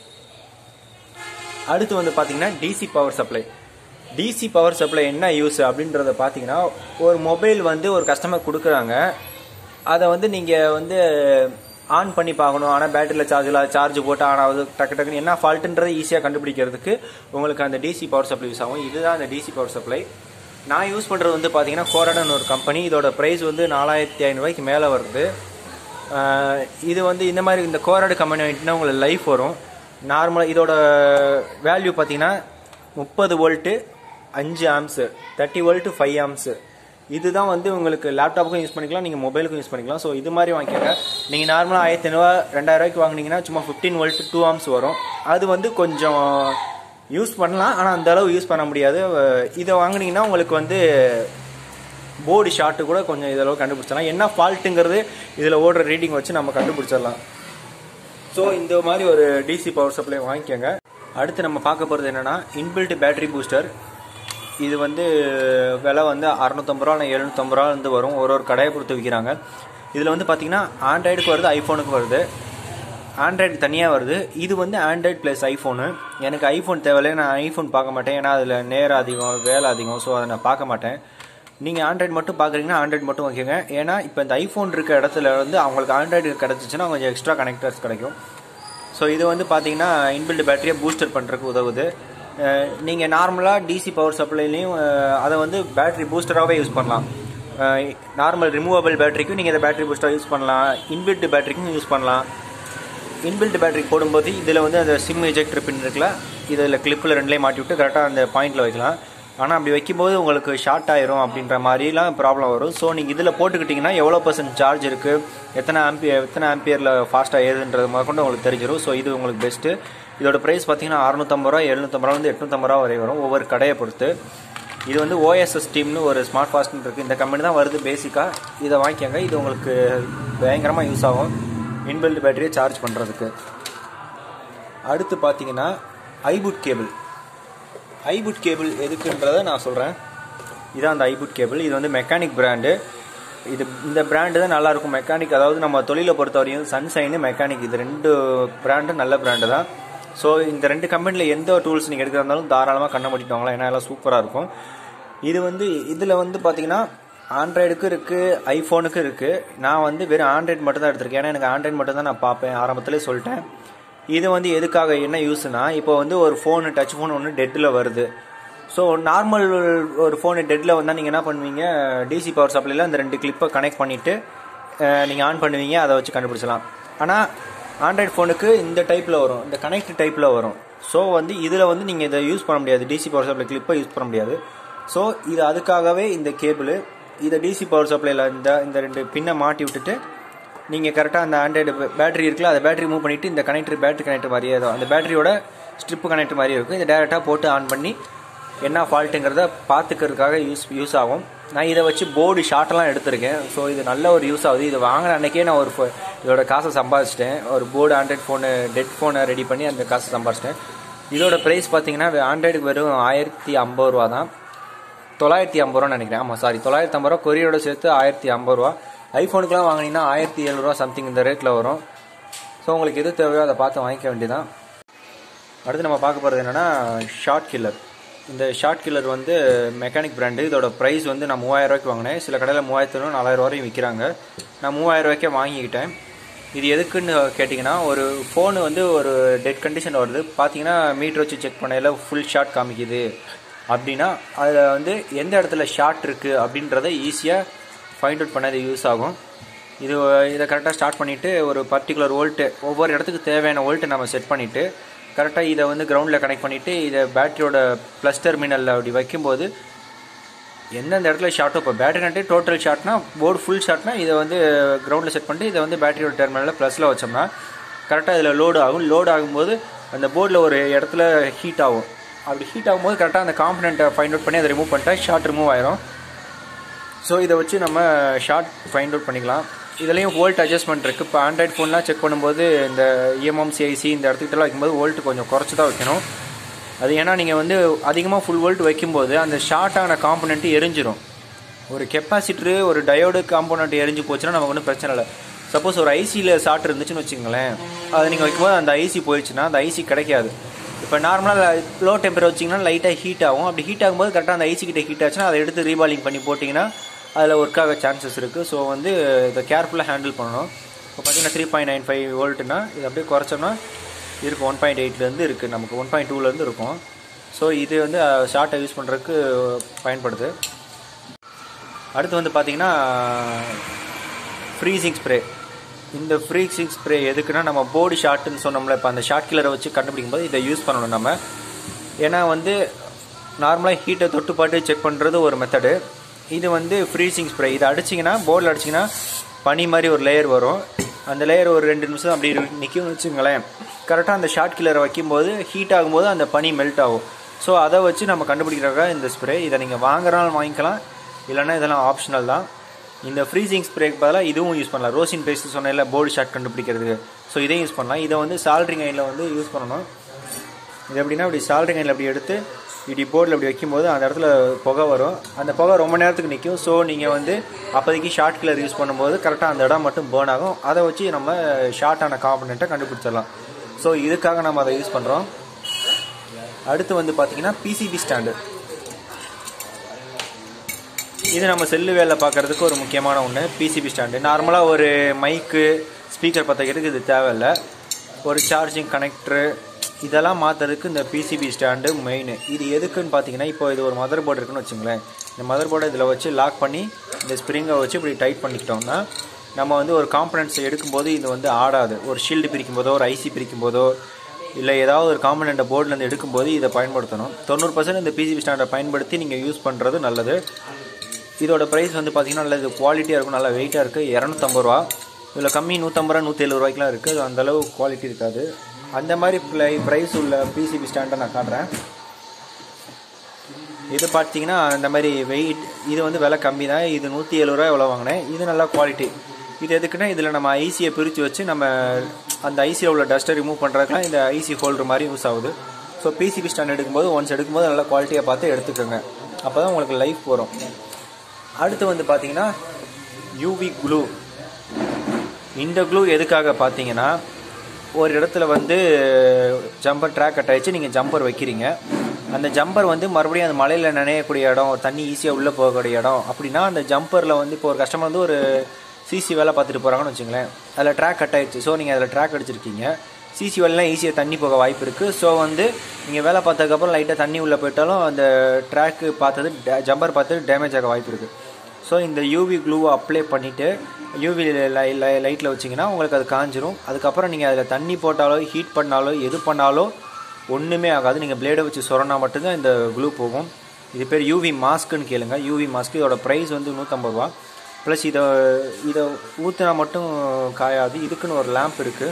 அடுத்து வந்து பார்த்தீங்கன்னா DC power supply DC power supply என்ன யூஸ் அப்படின்றத பார்த்தீங்கன்னா ஒரு மொபைல் வந்து ஒரு கஸ்டமர் கொடுக்குறாங்க அதை வந்து நீங்கள் வந்து ஆன் பண்ணி பார்க்கணும் ஆனால் பேட்டரியில் சார்ஜ் இல்லை சார்ஜ் போட்டு ஆன் ஆகுது டக்கு டக்குன்னு என்ன ஃபால்ட்டுன்றதை ஈஸியாக கண்டுபிடிக்கிறதுக்கு உங்களுக்கு அந்த டிசி பவர் சப்ளை யூஸ் ஆகும் இதுதான் அந்த டிசி பவர் சப்ளை நான் யூஸ் பண்ணுறது வந்து பார்த்தீங்கன்னா கோரடன் ஒரு கம்பெனி இதோட ப்ரைஸ் வந்து நாலாயிரத்தி ஐநூறுரூவாய்க்கு மேலே வருது இது வந்து இந்த மாதிரி இந்த கோரடு கம்பெனி வாங்கிட்டுனா உங்களுக்கு லைஃப் வரும் நார்மலாக இதோட வேல்யூ பார்த்தீங்கன்னா முப்பது வோல்ட்டு அஞ்சு amps thirty volt five amps இதுதான் வந்து உங்களுக்கு லேப்டாப்புக்கும் யூஸ் பண்ணிக்கலாம் நீங்கள் மொபைலுக்கும் யூஸ் பண்ணிக்கலாம் ஸோ இது மாதிரி வாங்கிக்கோங்க நீங்கள் நார்மலாக ஆயிரத்தி ஐநூறுவா ரெண்டாயிரூவாய்க்கு வாங்கினீங்கன்னா சும்மா ஃபிஃப்டீன் வோல்ட் டூ ஆம்ஸ் வரும் அது வந்து கொஞ்சம் யூஸ் பண்ணலாம் ஆனால் அந்த அளவு யூஸ் பண்ண முடியாது இதை வாங்கினீங்கன்னா உங்களுக்கு வந்து போர்டு ஷார்ட்டு கூட கொஞ்சம் இதளவு கண்டுபிடிச்சிடலாம் என்ன ஃபால்ட்டுங்கிறது இதில் ஓடுற ரீடிங் வச்சு நம்ம கண்டுபிடிச்சிடலாம் ஸோ இந்த மாதிரி ஒரு டிசி பவர் சப்ளை வாங்கிக்கோங்க அடுத்து நம்ம பார்க்க போகிறது என்னென்னா இன்பில்ட் பேட்டரி பூஸ்டர் இது வந்து விலை வந்து அறநூற்றம்பது ரூபா இல்லை எழுநூற்றம்பது ரூபா வந்து வரும் ஒரு ஒரு கடையை கொடுத்து விற்கிறாங்க இதில் வந்து பார்த்தீங்கன்னா ஆண்ட்ராய்டுக்கு வருது ஐஃபோனுக்கு வருது ஆண்ட்ராய்டு தனியாக வருது இது வந்து ஆண்ட்ராய்டு ப்ளஸ் ஐஃபோனு எனக்கு ஐஃபோன் தேவையில்லை நான் ஐஃபோன் பார்க்க மாட்டேன் ஏன்னா அதில் நேரம் அதிகம் வேலை அதிகம் ஸோ அதை நான் பார்க்க மாட்டேன் நீங்கள் ஆண்ட்ராய்டு மட்டும் பார்க்குறீங்கன்னா ஆண்ட்ராய்டு மட்டும் வைக்கோங்க ஏன்னா இப்போ இந்த ஐஃபோன் இருக்க இடத்துல வந்து அவங்களுக்கு ஆண்ட்ராய்டு கிடச்சிச்சின்னா கொஞ்சம் எக்ஸ்ட்ரா கனெக்டர்ஸ் கிடைக்கும் ஸோ இது வந்து பார்த்தீங்கன்னா இன்பில்ட் பேட்டரியை பூஸ்டர் பண்ணுறதுக்கு உதவுது நீங்கள் நார்மலாக டிசி பவர் சப்ளைலையும் அதை வந்து பேட்டரி பூஸ்டராகவே யூஸ் பண்ணலாம் நார்மல் ரிமூவபிள் பேட்டரிக்கும் நீங்கள் இதை பேட்டரி பூஸ்டராக யூஸ் பண்ணலாம் இன்பில்ட் பேட்டரிக்கும் யூஸ் பண்ணலாம் இன்பில்ட் பேட்டரி போடும்போது இதில் வந்து அந்த சிம் எஜெக்டர் பின் இருக்குல்ல இதில் கிளிப்பில் ரெண்டுலேயும் மாட்டி விட்டு கரெக்டாக அந்த பாயிண்டில் வைக்கலாம் ஆனால் அப்படி வைக்கும்போது உங்களுக்கு ஷார்ட் ஆயிரும் அப்படின்ற மாதிரிலாம் ப்ராப்ளம் வரும் ஸோ நீங்கள் இதில் போட்டுக்கிட்டிங்கன்னா எவ்வளோ பர்சன்ட் சார்ஜ் இருக்குது எத்தனை ஆம்பி எத்தனை ஆம்பியரில் ஃபாஸ்ட்டாக ஏறுதுன்றது முதற்கொண்டு உங்களுக்கு தெரிஞ்சிடும் ஸோ இது உங்களுக்கு பெஸ்ட்டு இதோட ப்ரைஸ் பார்த்தீங்கன்னா அறுநூத்தம்பது ரூபா எழுநூத்தம்பது ரூபா வந்து எட்நூத்தம்பது ரூபா வரை வரும் ஒவ்வொரு கடையை பொறுத்து இது வந்து ஓஎஸ்எஸ் டீம்னு ஒரு ஸ்மார்ட் ஃபாஸ்ட்னு இருக்குது இந்த கம்பெனி தான் வருது பேசிக்காக இதை வாங்கிக்கோங்க இது உங்களுக்கு பயங்கரமாக யூஸ் ஆகும் இன்பில்ட் பேட்டரியை சார்ஜ் பண்ணுறதுக்கு அடுத்து பார்த்தீங்கன்னா ஐபுட் கேபிள் ஐபுட் கேபிள் எதுக்குன்றதை நான் சொல்கிறேன் இதான் அந்த ஐபுட் கேபிள் இது வந்து மெக்கானிக் பிராண்டு இது இந்த பிராண்டு தான் நல்லாயிருக்கும் மெக்கானிக் அதாவது நம்ம தொழிலை பொறுத்தவரையும் சன்ஷைனு மெக்கானிக் இது ரெண்டு பிராண்டும் நல்ல பிராண்டு தான் ஸோ இந்த ரெண்டு கம்பெனியில் எந்த டூல்ஸ் நீங்கள் எடுக்கிறதா இருந்தாலும் தாராளமாக கண்ண மாட்டிட்டு வாங்கலாம் ஏன்னா எல்லாம் சூப்பராக இருக்கும் இது வந்து இதில் வந்து பார்த்தீங்கன்னா ஆண்ட்ராய்டுக்கும் இருக்குது ஐஃபோனுக்கும் இருக்குது நான் வந்து வெறும் ஆண்ட்ராய்டு மட்டும் தான் எடுத்திருக்கேன் ஏன்னா எனக்கு ஆண்ட்ராய்டு மட்டும் தான் நான் பார்ப்பேன் ஆரம்பத்திலே சொல்லிட்டேன் இது வந்து எதுக்காக என்ன யூஸ்னா இப்போ வந்து ஒரு ஃபோனு டச் ஃபோன் ஒன்று டெட்டில் வருது ஸோ நார்மல் ஒரு ஃபோனு டெட்டில் வந்தால் நீங்கள் என்ன பண்ணுவீங்க டிசி பவர் சப்ளையில் அந்த ரெண்டு கிளிப்பை கனெக்ட் பண்ணிவிட்டு நீங்கள் ஆன் பண்ணுவீங்க அதை வச்சு கண்டுபிடிச்சலாம் ஆனால் ஆண்ட்ராய்டு ஃபோனுக்கு இந்த டைப்பில் வரும் இந்த கனெக்ட் டைப்பில் வரும் ஸோ வந்து இதில் வந்து நீங்கள் இதை யூஸ் பண்ண முடியாது டிசி பவர் சப்ளை கிளிப்பை யூஸ் பண்ண முடியாது ஸோ இது அதுக்காகவே இந்த கேபிள் இதை டிசி பவர் சப்ளையில் இந்த இந்த ரெண்டு பின்னை மாட்டி விட்டுட்டு நீங்கள் கரெக்டாக அந்த ஆண்ட்ராய்டு பேட்டரி இருக்குல்ல அந்த பேட்டரி மூவ் பண்ணிவிட்டு இந்த கனெக்டர் பேட்டரி கனெக்டர் மாதிரியே தான் அந்த பேட்டரியோட ஸ்ட்ரிப்பு கனெக்டர் மாதிரியே இருக்கும் இதை டேரெக்டாக போட்டு ஆன் பண்ணி என்ன ஃபால்ட்டுங்கிறத பார்த்துக்கிறதுக்காக யூஸ் யூஸ் ஆகும் நான் இதை வச்சு போர்டு ஷார்ட்டெல்லாம் எடுத்திருக்கேன் ஸோ இது நல்ல ஒரு யூஸ் ஆகுது இது வாங்கின அன்றைக்கே நான் ஒரு ஃபோ- இதோட காசை சம்பாதிச்சிட்டேன் ஒரு போர்டு ஆண்ட்ராய்ட் ஃபோனு டெட் ஃபோனை ரெடி பண்ணி அந்த காசை சம்பாதிச்சிட்டேன் இதோட ப்ரைஸ் பார்த்தீங்கன்னா ஆண்ட்ராய்டுக்கு வெறும் ஆயிரத்தி ஐம்பது ரூபா தான் தொள்ளாயிரத்தி ஐம்பது ரூபா நினைக்கிறேன் ஆமாம் சாரி தொள்ளாயிரத்தி ஐம்பது ரூபா கொரியோட சேர்த்து ஆயிரத்தி ஐம்பது ரூபா ஐஃபோனுக்குலாம் வாங்கினீங்கன்னா ஆயிரத்தி எழுநூறுவா சம்திங் இந்த ரேட்டில் வரும் ஸோ உங்களுக்கு எது தேவையோ அதை பார்த்து வாங்கிக்க வேண்டியதான் அடுத்து நம்ம பார்க்க போகிறது என்னென்னா ஷார்ட் கில்லர் இந்த ஷார்ட் கில்லர் வந்து மெக்கானிக் பிராண்டு இதோட ப்ரைஸ் வந்து நான் மூவாயிரம் ரூபாய்க்கு வாங்கினேன் சில கடையில் மூவாயிரத்தி ஐநூறு நாலாயிரம் வரையும் விற்கிறாங்க நான் மூவாயிரம் ரூபாய்க்கே வாங்கிக்கிட்டேன் இது எதுக்குன்னு கேட்டிங்கன்னா ஒரு ஃபோனு வந்து ஒரு டெட் கண்டிஷன் வருது பார்த்தீங்கன்னா மீட்டர் வச்சு செக் பண்ணையில் ஃபுல் ஷாட் காமிக்குது அப்படின்னா அதில் வந்து எந்த இடத்துல ஷார்ட் இருக்குது அப்படின்றத ஈஸியாக ஃபைண்ட் அவுட் பண்ண இது யூஸ் ஆகும் இது இதை கரெக்டாக ஸ்டார்ட் பண்ணிவிட்டு ஒரு பர்டிகுலர் வோல்ட்டு ஒவ்வொரு இடத்துக்கு தேவையான வோல்ட்டு நம்ம செட் பண்ணிவிட்டு கரெக்டாக இதை வந்து கிரவுண்டில் கனெக்ட் பண்ணிவிட்டு இதை பேட்டரியோட ப்ளஸ் டெர்மினலில் அப்படி வைக்கும்போது எந்தெந்த இடத்துல ஷார்ட்டோ இப்போ பேட்டரி நட்டு டோட்டல் ஷார்ட்னா போர்டு ஃபுல் ஷார்ட்னா இதை வந்து கிரவுண்டில் செட் பண்ணிட்டு இதை வந்து பேட்டரியோட டெர்மினலில் ப்ளஸில் வச்சோம்னா கரெக்டாக இதில் லோடு ஆகும் லோடு ஆகும்போது அந்த போர்டில் ஒரு இடத்துல ஹீட் ஆகும் அப்படி ஹீட் ஆகும்போது கரெக்டாக அந்த காம்பனண்ட்டை ஃபைண்ட் அவுட் பண்ணி அதை ரிமூவ் பண்ணிட்டா ஷார்ட் ரிமூவ் ஆயிரும் ஸோ இதை வச்சு நம்ம ஷார்ட் ஃபைண்ட் அவுட் பண்ணிக்கலாம் இதுலேயும் வோல்ட் அட்ஜஸ்ட்மெண்ட் இருக்குது இப்போ ஆண்ட்ராய்ட் ஃபோன்லாம் செக் பண்ணும்போது இந்த இஎம்எம் சிஐசி இந்த இடத்துக்கிட்டலாம் வைக்கும்போது வோல்ட் கொஞ்சம் குறைச்சி தான் வைக்கணும் அது ஏன்னா நீங்கள் வந்து அதிகமாக ஃபுல் வோல்ட் வைக்கும்போது அந்த ஷார்ட்டான காம்பனண்ட்டு எரிஞ்சிரும் ஒரு கெப்பாசிட்டரு ஒரு டயோடு காம்பனண்ட் எரிஞ்சு போச்சுன்னா நமக்கு ஒன்றும் பிரச்சனை இல்லை சப்போஸ் ஒரு ஐசியில் ஷார்ட் இருந்துச்சுன்னு வச்சுங்களேன் அதை நீங்கள் வைக்கும்போது அந்த ஐசி போயிடுச்சுன்னா அந்த ஐசி கிடைக்காது இப்போ நார்மலாக லோ டெம்பரேச்சர் வச்சிங்கன்னா லைட்டாக ஹீட் ஆகும் அப்படி ஹீட் ஆகும்போது கரெக்டாக அந்த ஐசி கிட்ட ஹீட் ஆச்சுன்னா அதை எடுத்து ரீபாலிங் பண்ணி போட்டிங்கன்னா அதில் ஒர்க் ஆக சான்சஸ் இருக்குது ஸோ வந்து இதை கேர்ஃபுல்லாக ஹேண்டில் பண்ணணும் இப்போ பார்த்தீங்கன்னா த்ரீ பாயிண்ட் நைன் ஃபைவ் வோல்ட்னா இது அப்படியே குறைச்சோம்னா இருக்கும் ஒன் பாயிண்ட் எயிட்லேருந்து இருக்குது நமக்கு ஒன் பாயிண்ட் டூலேருந்து இருக்கும் ஸோ இது வந்து ஷார்ட்டை யூஸ் பண்ணுறதுக்கு பயன்படுது அடுத்து வந்து பார்த்தீங்கன்னா ஃப்ரீசிங் ஸ்ப்ரே இந்த ஃப்ரீசிங் ஸ்ப்ரே எதுக்குன்னா நம்ம போர்டு ஷார்ட்னு சொன்னோம்ல இப்போ அந்த ஷார்ட் கில்லரை வச்சு கண்டுபிடிக்கும் போது இதை யூஸ் பண்ணணும் நம்ம ஏன்னா வந்து நார்மலாக ஹீட்டை தொட்டு பாட்டு செக் பண்ணுறது ஒரு மெத்தடு இது வந்து ஃப்ரீசிங் ஸ்ப்ரே இதை அடிச்சிங்கன்னா போர்டில் அடிச்சிங்கன்னா பனி மாதிரி ஒரு லேயர் வரும் அந்த லேயர் ஒரு ரெண்டு நிமிஷம் அப்படி நிற்கும்னு வச்சுங்களேன் கரெக்டாக அந்த ஷார்ட் கில்லரை வைக்கும்போது ஹீட் ஆகும்போது அந்த பனி மெல்ட் ஆகும் ஸோ அதை வச்சு நம்ம கண்டுபிடிக்கிறதுக்காக இந்த ஸ்ப்ரே இதை நீங்கள் வாங்குறனாலும் வாங்கிக்கலாம் இல்லைன்னா இதெல்லாம் ஆப்ஷனல் தான் இந்த ஃப்ரீசிங் ஸ்ப்ரேக்கு பதிலாக இதுவும் யூஸ் பண்ணலாம் ரோசின் பேஸ்ட் சொன்னேன்ல போர்டு ஷாட் கண்டுபிடிக்கிறதுக்கு ஸோ இதையும் யூஸ் பண்ணலாம் இதை வந்து சால்ட்ரிங் ஐனில் வந்து யூஸ் பண்ணணும் இது எப்படின்னா இப்படி சால்ட்ரிங் ஐனில் அப்படி எடுத்து இப்படி போர்டில் இப்படி வைக்கும்போது அந்த இடத்துல புகை வரும் அந்த புகை ரொம்ப நேரத்துக்கு நிற்கும் ஸோ நீங்கள் வந்து அப்போதைக்கு ஷார்ட் கில்லர் யூஸ் பண்ணும்போது கரெக்டாக அந்த இடம் மட்டும் பேர்ன் ஆகும் அதை வச்சு நம்ம ஷார்ட்டான காம்பனண்ட்டை கண்டுபிடிச்சிடலாம் ஸோ இதுக்காக நம்ம அதை யூஸ் பண்ணுறோம் அடுத்து வந்து பார்த்தீங்கன்னா பிசிபி ஸ்டாண்டு இது நம்ம செல்லு வேலை பார்க்குறதுக்கு ஒரு முக்கியமான ஒன்று பிசிபி ஸ்டாண்டு நார்மலாக ஒரு மைக்கு ஸ்பீக்கர் பற்ற வைக்கிறதுக்கு இது தேவையில்லை ஒரு சார்ஜிங் கனெக்டரு இதெல்லாம் மாற்றுறதுக்கு இந்த பிசிபி ஸ்டாண்டு மெயின் இது எதுக்குன்னு பார்த்தீங்கன்னா இப்போ இது ஒரு மதர் போர்டு இருக்குன்னு வச்சுங்களேன் இந்த மதர் போர்டை இதில் வச்சு லாக் பண்ணி இந்த ஸ்ப்ரிங்கை வச்சு இப்படி டைட் பண்ணிக்கிட்டோம்னா நம்ம வந்து ஒரு காம்பனன்ட்ஸ் எடுக்கும்போது இது வந்து ஆடாது ஒரு ஷீல்டு பிரிக்கும் போதோ ஒரு ஐசி பிரிக்கும் போதோ இல்லை ஏதாவது ஒரு காம்பனண்ட்டை போர்ட்லேருந்து எடுக்கும்போது இதை பயன்படுத்தணும் தொண்ணூறு பர்சன்ட் இந்த பிசிபி ஸ்டாண்டை பயன்படுத்தி நீங்கள் யூஸ் பண்ணுறது நல்லது இதோட ப்ரைஸ் வந்து பார்த்தீங்கன்னா நல்லது குவாலிட்டியாக இருக்கும் நல்லா வெயிட்டாக இருக்குது இரநூத்தம்பது ரூபா இதில் கம்மி நூற்றம்பது ரூபா நூற்றி எழுபது ரூபாய்க்குலாம் இருக்குது அந்தளவு குவாலிட்டி இருக்காது அந்த மாதிரி ப்ளை ப்ரைஸ் உள்ள பிசிபி ஸ்டாண்டை நான் காட்டுறேன் இது பார்த்தீங்கன்னா இந்த மாதிரி வெயிட் இது வந்து விலை கம்மி தான் இது நூற்றி எழுபது ரூபா எவ்வளோ வாங்கினேன் இது நல்லா குவாலிட்டி இது எதுக்குன்னா இதில் நம்ம ஐசியை பிரித்து வச்சு நம்ம அந்த ஐசியில் உள்ள டஸ்ட்டை ரிமூவ் பண்ணுறதுக்குலாம் இந்த ஐசி ஹோல்டர் மாதிரி யூஸ் ஆகுது ஸோ பிசிபி ஸ்டாண்ட் எடுக்கும்போது ஒன்ஸ் எடுக்கும்போது நல்லா குவாலிட்டியாக பார்த்து எடுத்துக்கோங்க அப்போ தான் உங்களுக்கு லைஃப் வரும் அடுத்து வந்து பார்த்தீங்கன்னா யூவி க்ளூ இந்த க்ளூ எதுக்காக பார்த்தீங்கன்னா ஒரு இடத்துல வந்து ஜம்பர் ட்ராக் கட் ஆயிடுச்சு நீங்கள் ஜம்பர் வைக்கிறீங்க அந்த ஜம்பர் வந்து மறுபடியும் அந்த மலையில் நனையக்கூடிய இடம் தண்ணி ஈஸியாக உள்ளே போகக்கூடிய இடம் அப்படின்னா அந்த ஜம்பரில் வந்து இப்போ ஒரு கஸ்டமர் வந்து ஒரு சிசி வேலை பார்த்துட்டு போகிறாங்கன்னு வச்சுங்களேன் அதில் ட்ராக் கட் ஆயிடுச்சு ஸோ நீங்கள் அதில் ட்ராக் அடிச்சிருக்கீங்க சிசி வேலைலாம் ஈஸியாக தண்ணி போக வாய்ப்பு இருக்குது ஸோ வந்து நீங்கள் வேலை பார்த்ததுக்கப்புறம் லைட்டாக தண்ணி உள்ளே போயிட்டாலும் அந்த ட்ராக்கு பார்த்தது ஜம்பர் பார்த்து டேமேஜ் ஆக வாய்ப்பு இருக்குது ஸோ இந்த யூவி க்ளூவை அப்ளை பண்ணிவிட்டு யூவி லைட்டில் வச்சிங்கன்னா உங்களுக்கு அது காஞ்சிரும் அதுக்கப்புறம் நீங்கள் அதில் தண்ணி போட்டாலோ ஹீட் பண்ணாலோ எது பண்ணாலோ ஒன்றுமே ஆகாது நீங்கள் பிளேடை வச்சு சொரனா மட்டும்தான் இந்த க்ளூ போகும் இது பேர் யூவி மாஸ்க்குன்னு கேளுங்க யூவி மாஸ்க் இதோட ப்ரைஸ் வந்து நூற்றம்பது ரூபா ப்ளஸ் இதை இதை ஊற்றினா மட்டும் காயாது இதுக்குன்னு ஒரு லேம்ப் இருக்குது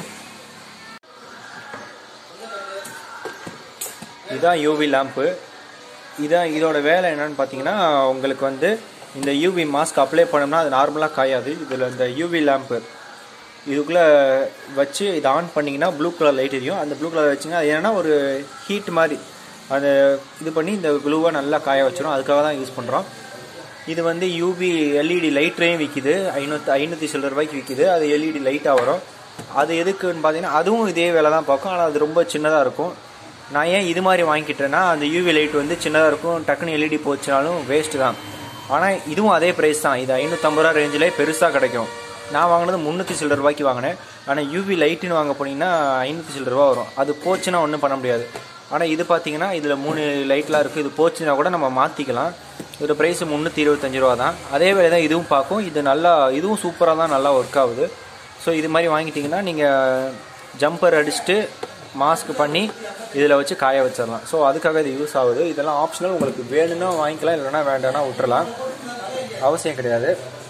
இதுதான் யூவி லேம்ப்பு இதான் இதோட வேலை என்னன்னு பார்த்தீங்கன்னா உங்களுக்கு வந்து இந்த யூவி மாஸ்க் அப்ளை பண்ணோம்னா அது நார்மலாக காயாது இதில் இந்த யூவி லேம்ப்பு இதுக்குள்ளே வச்சு இதை ஆன் பண்ணிங்கன்னா ப்ளூ கலர் லைட் எரியும் அந்த ப்ளூ கலர் வச்சுங்க அது என்னன்னா ஒரு ஹீட் மாதிரி அதை இது பண்ணி இந்த க்ளூவை நல்லா காய வச்சிடும் அதுக்காக தான் யூஸ் பண்ணுறோம் இது வந்து யூவி எல்இடி லைட்லேயும் விற்கிது ஐநூற்றி ஐநூற்றி சில்லர் ரூபாய்க்கு விற்கிது அது எல்இடி லைட்டாக வரும் அது எதுக்குன்னு பார்த்தீங்கன்னா அதுவும் இதே வேலை தான் பார்க்கும் ஆனால் அது ரொம்ப சின்னதாக இருக்கும் நான் ஏன் இது மாதிரி வாங்கிக்கிட்டேன்னா அந்த யூவி லைட் வந்து சின்னதாக இருக்கும் டக்குன்னு எல்இடி போச்சுனாலும் வேஸ்ட்டு தான் ஆனால் இதுவும் அதே ப்ரைஸ் தான் இது ஐநூற்றம்பது ரூபா ரேஞ்சிலே பெருசாக கிடைக்கும் நான் வாங்கினது முந்நூற்றி சில்லர் ரூபாய்க்கு வாங்கினேன் ஆனால் யூவி லைட்டுன்னு வாங்க போனீங்கன்னா ஐநூற்றி சில்லர் ரூபா வரும் அது போச்சுன்னா ஒன்றும் பண்ண முடியாது ஆனால் இது பார்த்தீங்கன்னா இதில் மூணு லைட்லாம் இருக்குது இது போச்சுன்னா கூட நம்ம மாற்றிக்கலாம் இதோட ப்ரைஸ் முந்நூற்றி இருபத்தஞ்சி ரூபா தான் அதே வேலை தான் இதுவும் பார்க்கும் இது நல்லா இதுவும் சூப்பராக தான் நல்லா ஒர்க் ஆகுது ஸோ இது மாதிரி வாங்கிட்டீங்கன்னா நீங்கள் ஜம்பர் அடிச்சுட்டு மாஸ்க் பண்ணி இதில் வச்சு காய வச்சிடலாம் ஸோ அதுக்காக இது யூஸ் ஆகுது இதெல்லாம் ஆப்ஷனல் உங்களுக்கு வேணும்னா வாங்கிக்கலாம் இல்லைனா வேண்டாம்னா விட்டுறலாம் அவசியம் கிடையாது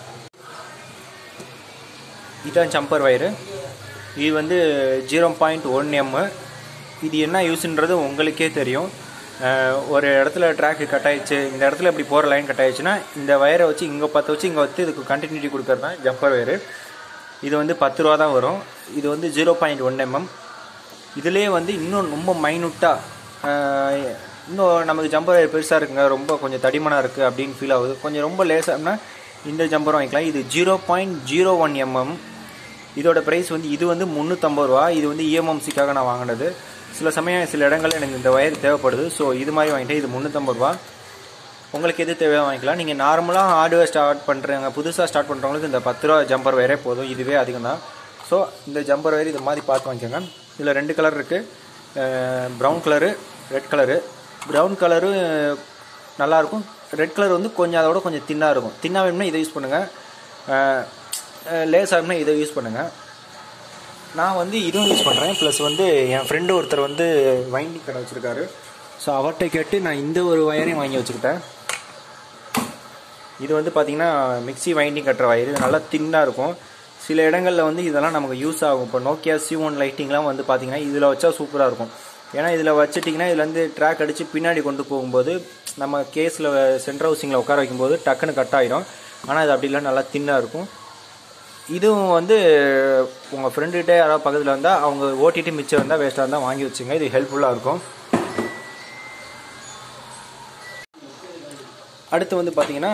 இதுதான் ஜம்பர் வயரு இது வந்து ஜீரோ பாயிண்ட் ஒன் எம்மு இது என்ன யூஸ்ன்றது உங்களுக்கே தெரியும் அஹ் ஒரு இடத்துல ட்ராக்கு கட் ஆயிடுச்சு இந்த இடத்துல இப்படி போகிற லைன் கட் ஆயிடுச்சுன்னா இந்த வயரை வச்சு இங்கே பற்ற வச்சு இங்கே வந்து இதுக்கு கண்டினியூட்டி கொடுக்கறது தான் ஜம்பர் வயரு இது வந்து பத்து ரூபா தான் வரும் இது வந்து ஜீரோ பாயிண்ட் ஒன் எம்எம் இதுலேயே வந்து இன்னும் ரொம்ப மைனூட்டாக இன்னும் நமக்கு ஜம்பர் வயர் பெருசாக இருக்குங்க ரொம்ப கொஞ்சம் தடிமனாக இருக்குது அப்படின்னு ஃபீல் ஆகுது கொஞ்சம் ரொம்ப லேசாகனா இந்த ஜம்பர் வாங்கிக்கலாம் இது zero point zero one mm இதோட ப்ரைஸ் வந்து இது வந்து முந்நூற்றம்பது ரூபா இது வந்து இஎம்எம்சிக்காக நான் வாங்கினது சில சமயம் சில இடங்கள்ல எனக்கு இந்த ஒயர் தேவைப்படுது ஸோ இது மாதிரி வாங்கிட்டேன் இது முந்நூற்றம்பது ரூபா உங்களுக்கு எது தேவையோ வாங்கிக்கலாம் நீங்கள் நார்மலாக ஹார்ட்வேர் ஸ்டார்ட் பண்ணுறவங்க புதுசாக ஸ்டார்ட் பண்ணுறவங்களுக்கு இந்த பத்து ரூபா ஜம்பர் வயரே போதும் இதுவே அதிகம் தான் ஸோ இந்த ஜம்பர் வயர் இது மாதிரி பார்த்து வாங்கிக்கோங்க இதில் ரெண்டு கலர் இருக்குது brown colour red colour brown colour நல்லாயிருக்கும் ரெட் கலர் வந்து கொஞ்சம் அதோட கொஞ்சம் தின்னாக இருக்கும் தின்னாக வேணும்னா இதை யூஸ் பண்ணுங்கள் லேசாக வேணும்னா இதை யூஸ் பண்ணுங்கள் நான் வந்து இதுவும் யூஸ் பண்ணுறேன் ப்ளஸ் வந்து என் ஃப்ரெண்டு ஒருத்தர் வந்து வைண்டிங் கடை வச்சுருக்காரு ஸோ அவர்கிட்ட கேட்டு நான் இந்த ஒரு ஒயரையும் வாங்கி வச்சுக்கிட்டேன் இது வந்து பார்த்தீங்கன்னா மிக்ஸி வைண்டிங் கட்டுற வயர் இது நல்லா தின்னாக இருக்கும் சில இடங்களில் வந்து இதெல்லாம் நமக்கு யூஸ் ஆகும் இப்போ நோக்கியா சி ஒன் லைட்டிங்லாம் வந்து பார்த்தீங்கன்னா இதில் வச்சா சூப்பராக இருக்கும் ஏன்னா இதில் வச்சுட்டிங்கன்னா இதில் வந்து ட்ராக் அடித்து பின்னாடி கொண்டு போகும்போது நம்ம கேஸில் சென்ட்ரல் ஹவுசிங்கில் உட்கார வைக்கும்போது டக்குன்னு கட் ஆகிடும் ஆனால் இது அப்படி இல்லை நல்லா தின்னாக இருக்கும் இதுவும் வந்து உங்கள் ஃப்ரெண்டுகிட்ட யாராவது பக்கத்தில் வந்தால் அவங்க ஓட்டிட்டு மிச்சம் இருந்தால் வேஸ்ட்டாக இருந்தால் வாங்கி வச்சுங்க இது ஹெல்ப்ஃபுல்லாக இருக்கும் அடுத்து வந்து பார்த்தீங்கன்னா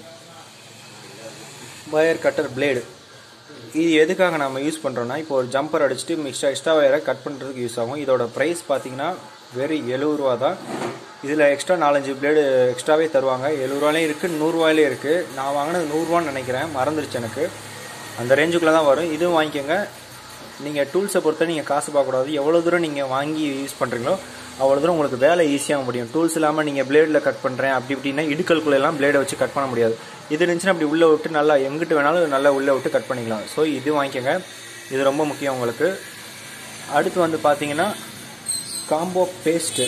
வயர் கட்டர் பிளேடு இது எதுக்காக நம்ம யூஸ் பண்ணுறோம்னா இப்போ ஒரு ஜம்பர் அடிச்சுட்டு எக்ஸ்ட்ரா எக்ஸ்ட்ரா வயரை கட் பண்ணுறதுக்கு யூஸ் ஆகும் இதோட ப்ரைஸ் பார்த்தீங்கன்னா வெறும் எழுபது ரூபா தான் இதில் எக்ஸ்ட்ரா நாலஞ்சு பிளேடு எக்ஸ்ட்ராவே தருவாங்க எழுபதுரூவாலையும் இருக்குது நூறுரூவாயிலே இருக்குது நான் வாங்கினது நூறுரூவான்னு நினைக்கிறேன் மறந்துருச்சு எனக்கு அந்த ரேஞ்சுக்குள்ளே தான் வரும் இதுவும் வாங்கிக்கோங்க நீங்கள் டூல்ஸை பொறுத்த நீங்கள் காசு பார்க்கக்கூடாது எவ்வளோ தூரம் நீங்கள் வாங்கி யூஸ் பண்ணுறீங்களோ அவ்வளோ தூரம் உங்களுக்கு வேலை ஈஸியாக முடியும் டூல்ஸ் இல்லாமல் நீங்கள் பிளேடில் கட் பண்ணுறேன் அப்படி இப்படின்னா இடுக்கல்குள்ள எல்லாம் பிளேடை வச்சு கட் பண்ண முடியாது இது இருந்துச்சுன்னா அப்படி உள்ளே விட்டு நல்லா எங்கிட்டு வேணாலும் நல்லா உள்ளே விட்டு கட் பண்ணிக்கலாம் ஸோ இது வாங்கிக்கோங்க இது ரொம்ப முக்கியம் உங்களுக்கு அடுத்து வந்து பார்த்தீங்கன்னா காம்போ பேஸ்ட்டு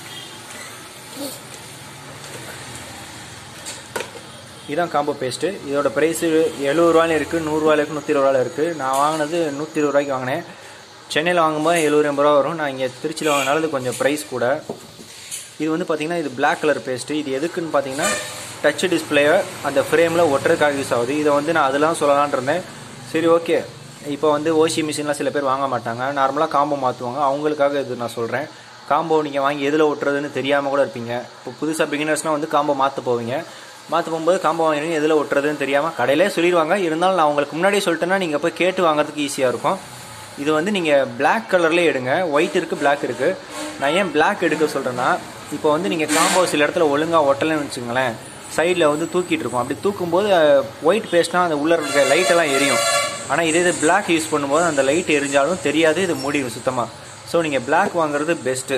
இதான் காம்போ பேஸ்ட்டு இதோட ப்ரைஸு எழுபது ரூபாயிலும் இருக்குது நூறுரூவாயில இருக்குது நூற்றி இருபது ரூபாயில இருக்குது நான் வாங்கினது நூற்றி இருபது ரூபாய்க்கு வாங்கினேன் சென்னையில் வாங்கும்போது எழுபது எண்பது ரூபா வரும் நான் இங்கே திருச்சியில் வாங்கினால இது கொஞ்சம் ப்ரைஸ் கூட இது வந்து பார்த்தீங்கன்னா இது Black கலர் பேஸ்ட்டு இது எதுக்குன்னு பார்த்தீங்கன்னா டச் டிஸ்பிளேயை அந்த ஃப்ரேமில் ஒட்டுறதுக்காக யூஸ் ஆகுது இதை வந்து நான் அதெல்லாம் சொல்லலாம்னு இருந்தேன் சரி ஓகே இப்போ வந்து ஓசி மிஷின்லாம் சில பேர் வாங்க மாட்டாங்க நார்மலாக காம்போ மாற்றுவாங்க அவங்களுக்காக இது நான் சொல்கிறேன் காம்போ நீங்கள் வாங்கி எதில் ஒட்டுறதுன்னு தெரியாமல் கூட இருப்பீங்க இப்போ புதுசாக பிகினர்ஸ்னால் வந்து காம்போ மாற்ற போவீங்க மாற்ற போகும்போது காம்போ வாங்குறீங்க எதில் ஒட்டுறதுன்னு தெரியாமல் கடையிலே சொல்லிடுவாங்க இருந்தாலும் நான் உங்களுக்கு முன்னாடியே சொல்லிட்டேன்னா நீங்கள் போய் கேட்டு வாங்குறதுக்கு ஈஸியாக இருக்கும் இது வந்து நீங்கள் Black கலர்லேயே எடுங்க ஒயிட் இருக்குது Black இருக்குது நான் ஏன் Black எடுக்க சொல்கிறேன்னா இப்போ வந்து நீங்கள் காம்போ சில இடத்துல ஒழுங்காக ஒட்டலைன்னு வச்சுங்களேன் சைடில் வந்து தூக்கிட்டு இருக்கும் அப்படி தூக்கும்போது ஒயிட் பேஸ்ட்னா அந்த உள்ள இருக்க லைட்டெல்லாம் எரியும் ஆனால் இதே இது Black யூஸ் பண்ணும்போது அந்த லைட் எரிஞ்சாலும் தெரியாது இது மூடிடும் சுத்தமாக ஸோ நீங்கள் Black வாங்குறது பெஸ்ட்டு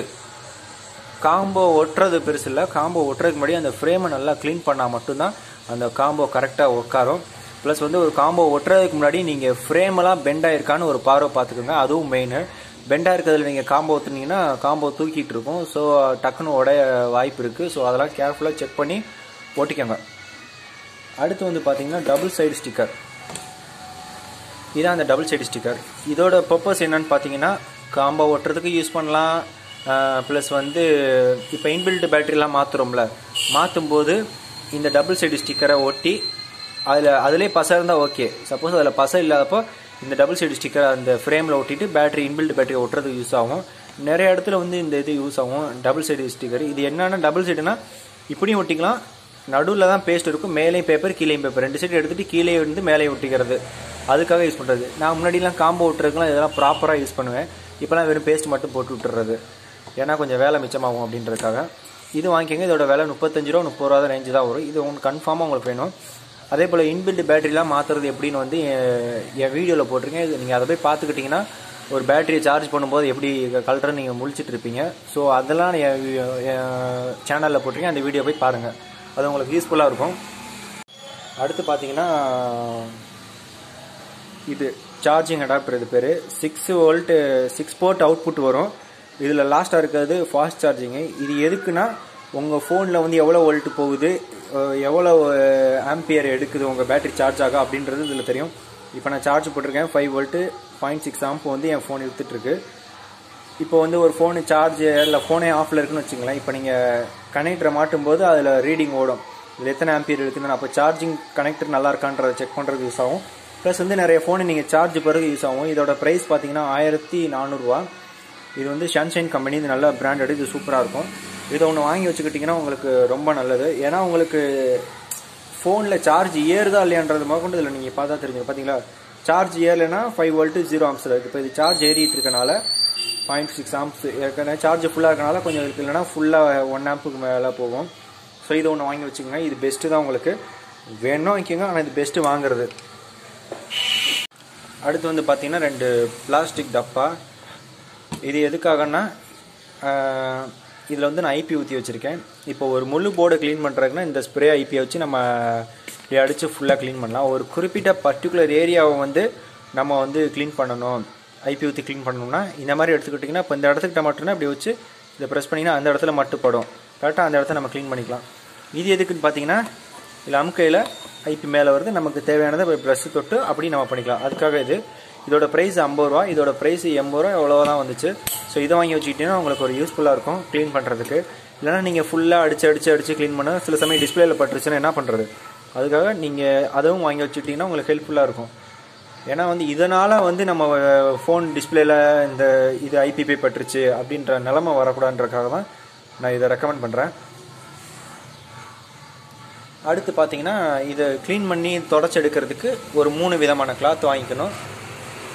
காம்போ ஒட்டுறது பெருசு இல்லை காம்போ ஒட்டுறதுக்கு முன்னாடி அந்த ஃப்ரேமை நல்லா க்ளீன் பண்ணால் மட்டும்தான் அந்த காம்போ கரெக்டாக உட்காரும் ப்ளஸ் வந்து ஒரு காம்போ ஒட்டுறதுக்கு முன்னாடி நீங்கள் ஃப்ரேமெல்லாம் பெண்ட் ஆயிருக்கான்னு ஒரு பார்வை பார்த்துக்கோங்க அதுவும் மெயின் பெண்டாக இருக்கிறதுல நீங்கள் காம்போ ஊற்றுனீங்கன்னா காம்போ தூக்கிட்டு இருக்கும் ஸோ டக்குன்னு உடைய வாய்ப்பு இருக்குது ஸோ அதெல்லாம் கேர்ஃபுல்லாக செக் பண்ணி ஒட்டிக்கோங்க அடுத்து வந்து பார்த்தீங்கன்னா டபுள் சைடு ஸ்டிக்கர் இதான் அந்த டபுள் சைடு ஸ்டிக்கர் இதோட பர்பஸ் என்னன்னு பார்த்தீங்கன்னா காம்போ ஒட்டுறதுக்கு யூஸ் பண்ணலாம் ப்ளஸ் வந்து இப்போ இன்பில்ட் பேட்டரிலாம் மாற்றுறோம்ல மாற்றும் போது இந்த டபுள் சைடு ஸ்டிக்கரை ஒட்டி அதில் அதிலே பசை இருந்தால் ஓகே சப்போஸ் அதில் பசை இல்லாதப்போ இந்த டபுள் சைடு ஸ்டிக்கரை அந்த ஃப்ரேமில் ஒட்டிட்டு பேட்டரி இன்பில்ட் பேட்டரி ஒட்டுறதுக்கு யூஸ் ஆகும் நிறைய இடத்துல வந்து இந்த இது யூஸ் ஆகும் டபுள் சைடு ஸ்டிக்கர் இது என்னன்னா டபுள் சைடுனா இப்படியும் ஒட்டிக்கலாம் நடுவில் தான் பேஸ்ட் இருக்கும் மேலேயும் பேப்பர் கீழேயும் பேப்பர் ரெண்டு சைடு எடுத்துகிட்டு கீழே இருந்து மேலே ஒட்டிக்கிறது அதுக்காக யூஸ் பண்ணுறது நான் முன்னாடிலாம் காம்போ விட்டுறதுக்குலாம் இதெல்லாம் ப்ராப்பராக யூஸ் பண்ணுவேன் இப்போலாம் வெறும் பேஸ்ட் மட்டும் போட்டு விட்டுறது ஏன்னா கொஞ்சம் வேலை மிச்சமாகும் அப்படின்றதுக்காக இது வாங்கிக்கோங்க இதோட விலை முப்பத்தஞ்சு ரூபா முப்பது ரூபா ரேஞ்சு தான் வரும் இது உங்களுக்கு கன்ஃபார்மாக உங்களுக்கு வேணும் அதே போல் இன்பில்ட் பேட்டரிலாம் மாற்றுறது எப்படின்னு வந்து என் என் வீடியோவில் போட்டிருக்கேன் இது நீங்கள் அதை போய் பார்த்துக்கிட்டிங்கன்னா ஒரு பேட்டரியை சார்ஜ் பண்ணும்போது எப்படி கலரை நீங்கள் முழிச்சிட்டு இருப்பீங்க ஸோ அதெல்லாம் என் சேனலில் போட்டிருக்கேன் அந்த வீடியோ போய் பாருங்கள் அது உங்களுக்கு யூஸ்ஃபுல்லாக இருக்கும் அடுத்து பார்த்தீங்கன்னா இது சார்ஜிங் அடாப்டர் இது பேர் six volt six port output வரும் இதில் லாஸ்ட்டாக இருக்கிறது ஃபாஸ்ட் சார்ஜிங்கு இது எதுக்குன்னா உங்கள் ஃபோனில் வந்து எவ்வளோ வோல்ட் போகுது அஹ் எவ்வளோ ஆம்பியர் எடுக்குது உங்கள் பேட்டரி சார்ஜ் ஆகும் அப்படின்றது இதில் தெரியும் இப்போ நான் சார்ஜ் போட்டிருக்கேன் five volt point six amp வந்து என் ஃபோன் இருக்கு இப்போ வந்து ஒரு ஃபோனு சார்ஜ் இல்லை ஃபோனே ஆஃபில் இருக்குன்னு வச்சுங்களேன் இப்போ நீங்கள் கனெக்டரை மாட்டும் போது அதில் ரீடிங் ஓடும் இதில் எத்தனை ஆம்பியர் இருக்குன்னு அப்போ சார்ஜிங் கனெக்டர் நல்லா இருக்கான்றதை செக் பண்ணுறது யூஸ் ஆகும் ப்ளஸ் வந்து நிறைய ஃபோனு நீங்கள் சார்ஜ் பிறகு யூஸ் ஆகும் இதோட ப்ரைஸ் பார்த்தீங்கன்னா ஆயிரத்தி நானூறுரூவா இது வந்து ஷான்ஷைன் கம்பெனி இது நல்ல பிராண்டட் இது சூப்பராக இருக்கும் இதை ஒன்று வாங்கி வச்சுக்கிட்டிங்கன்னா உங்களுக்கு ரொம்ப நல்லது ஏன்னா உங்களுக்கு ஃபோனில் சார்ஜ் ஏறுதா இல்லையான்றது முதற்கொண்டு இதில் நீங்கள் பார்த்தா தெரிஞ்சுங்க பார்த்தீங்களா சார்ஜ் ஏறலைன்னா ஃபைவ் வோல்ட்டு ஜீரோ ஆம்ஸில் இருக்குது இப்போ இது சார்ஜ் ஏறிட்டு இருக்கனால பாயிண்ட் சிக்ஸ் ஆம்ஸ் ஏற்கனவே சார்ஜ் ஃபுல்லாக இருக்கனால கொஞ்சம் இருக்கு இல்லைன்னா ஃபுல்லாக ஒன் ஆம்புக்கு மேலே போகும் ஸோ இது ஒன்று வாங்கி வச்சுக்கோங்க இது பெஸ்ட்டு தான் உங்களுக்கு வேணும் வாங்கிக்கோங்க ஆனால் இது பெஸ்ட்டு வாங்குறது அடுத்து வந்து பார்த்தீங்கன்னா ரெண்டு பிளாஸ்டிக் டப்பா இது எதுக்காகன்னா இதில் வந்து நான் ஐபி ஊற்றி வச்சுருக்கேன் இப்போ ஒரு முழு போர்டை க்ளீன் பண்ணுறதுக்குன்னா இந்த ஸ்ப்ரே ஐபியை வச்சு நம்ம இப்படி அடித்து ஃபுல்லாக க்ளீன் பண்ணலாம் ஒரு குறிப்பிட்ட பர்டிகுலர் ஏரியாவை வந்து நம்ம வந்து க்ளீன் பண்ணணும் ஐபி ஊற்றி க்ளீன் பண்ணணும்னா இந்த மாதிரி எடுத்துக்கிட்டிங்கன்னா இப்போ இந்த இடத்துக்கிட்ட மட்டும்னா இப்படி வச்சு இதை ப்ரெஸ் பண்ணிங்கன்னா அந்த இடத்துல மட்டுப்படும் கரெக்டாக அந்த இடத்த நம்ம க்ளீன் பண்ணிக்கலாம் இது எதுக்குன்னு பார்த்தீங்கன்னா இல்லை அமுக்கையில் ஐபி மேலே வருது நமக்கு தேவையானதை ப்ரெஸ் தொட்டு அப்படி நம்ம பண்ணிக்கலாம் அதுக்காக இது இதோட ப்ரைஸ் ஐம்பது ரூபா இதோட ப்ரைஸ் எண்பது ரூபா எவ்வளோ தான் வந்துச்சு ஸோ இதை வாங்கி வச்சுக்கிட்டீங்கன்னா உங்களுக்கு ஒரு யூஸ்ஃபுல்லாக இருக்கும் க்ளீன் பண்ணுறதுக்கு இல்லைனா நீங்கள் ஃபுல்லாக அடிச்சு அடிச்சு அடிச்சு க்ளீன் பண்ண சில சமயம் டிஸ்பிளேல பட்டுருச்சுன்னா என்ன பண்ணுறது அதுக்காக நீங்கள் அதுவும் வாங்கி வச்சுக்கிட்டிங்கன்னா உங்களுக்கு ஹெல்ப்ஃபுல்லாக இருக்கும் ஏன்னா வந்து இதனால் வந்து நம்ம ஃபோன் டிஸ்பிளேல இந்த இது ஐபிபி பட்டுருச்சு அப்படின்ற நிலமை வரக்கூடாதுன்றக்காக தான் நான் இதை ரெக்கமெண்ட் பண்ணுறேன் அடுத்து பார்த்தீங்கன்னா இதை க்ளீன் பண்ணி தொடச்சி எடுக்கிறதுக்கு ஒரு மூணு விதமான கிளாத் வாங்கிக்கணும்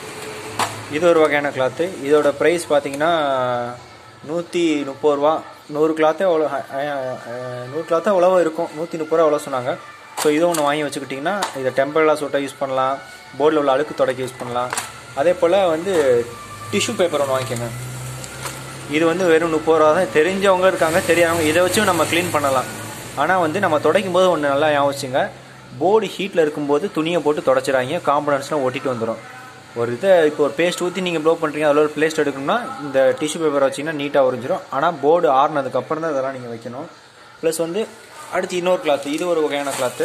இது ஒரு வகையான கிளாத்து இதோட ப்ரைஸ் பார்த்தீங்கன்னா நூற்றி முப்பது ரூபா நூறு கிளாத்தே அவ்வளோ நூறு கிளாத்தே அவ்வளோ இருக்கும் நூற்றி முப்பது ரூபா அவ்வளோ சொன்னாங்க ஸோ இது ஒன்று வாங்கி வச்சுக்கிட்டிங்கன்னா இதை டெம்பரலாக சூட்டாக யூஸ் பண்ணலாம் போர்டில் உள்ள அழுக்கு துடைக்க யூஸ் பண்ணலாம் அதே போல் வந்து டிஷ்யூ பேப்பர் ஒன்று வாங்கிக்கோங்க இது வந்து வெறும் முப்பது ரூபா தான் தெரிஞ்சவங்க இருக்காங்க தெரியாதவங்க இதை வச்சும் நம்ம க்ளீன் பண்ணலாம் ஆனால் வந்து நம்ம துடைக்கும் போது ஒன்று நல்லா ஞாபகம் வச்சுங்க போர்டு ஹீட்டில் இருக்கும்போது துணியை போட்டு தொடச்சிடாங்க காம்பனன்ட்ஸ்லாம் ஒட்டிட்டு வந்துடும் ஒரு இதை இப்போ ஒரு பேஸ்ட் ஊற்றி நீங்கள் ப்ளோ பண்ணுறீங்க அதில் ஒரு பேஸ்ட் எடுக்கணும்னா இந்த டிஷ்யூ பேப்பர் வச்சிங்கன்னா நீட்டாக உறிஞ்சிரும் ஆனால் போர்டு ஆறுனதுக்கப்புறம் தான் இதெல்லாம் நீங்கள் வைக்கணும் ப்ளஸ் வந்து அடுத்து இன்னொரு கிளாத்து இது ஒரு வகையான கிளாத்து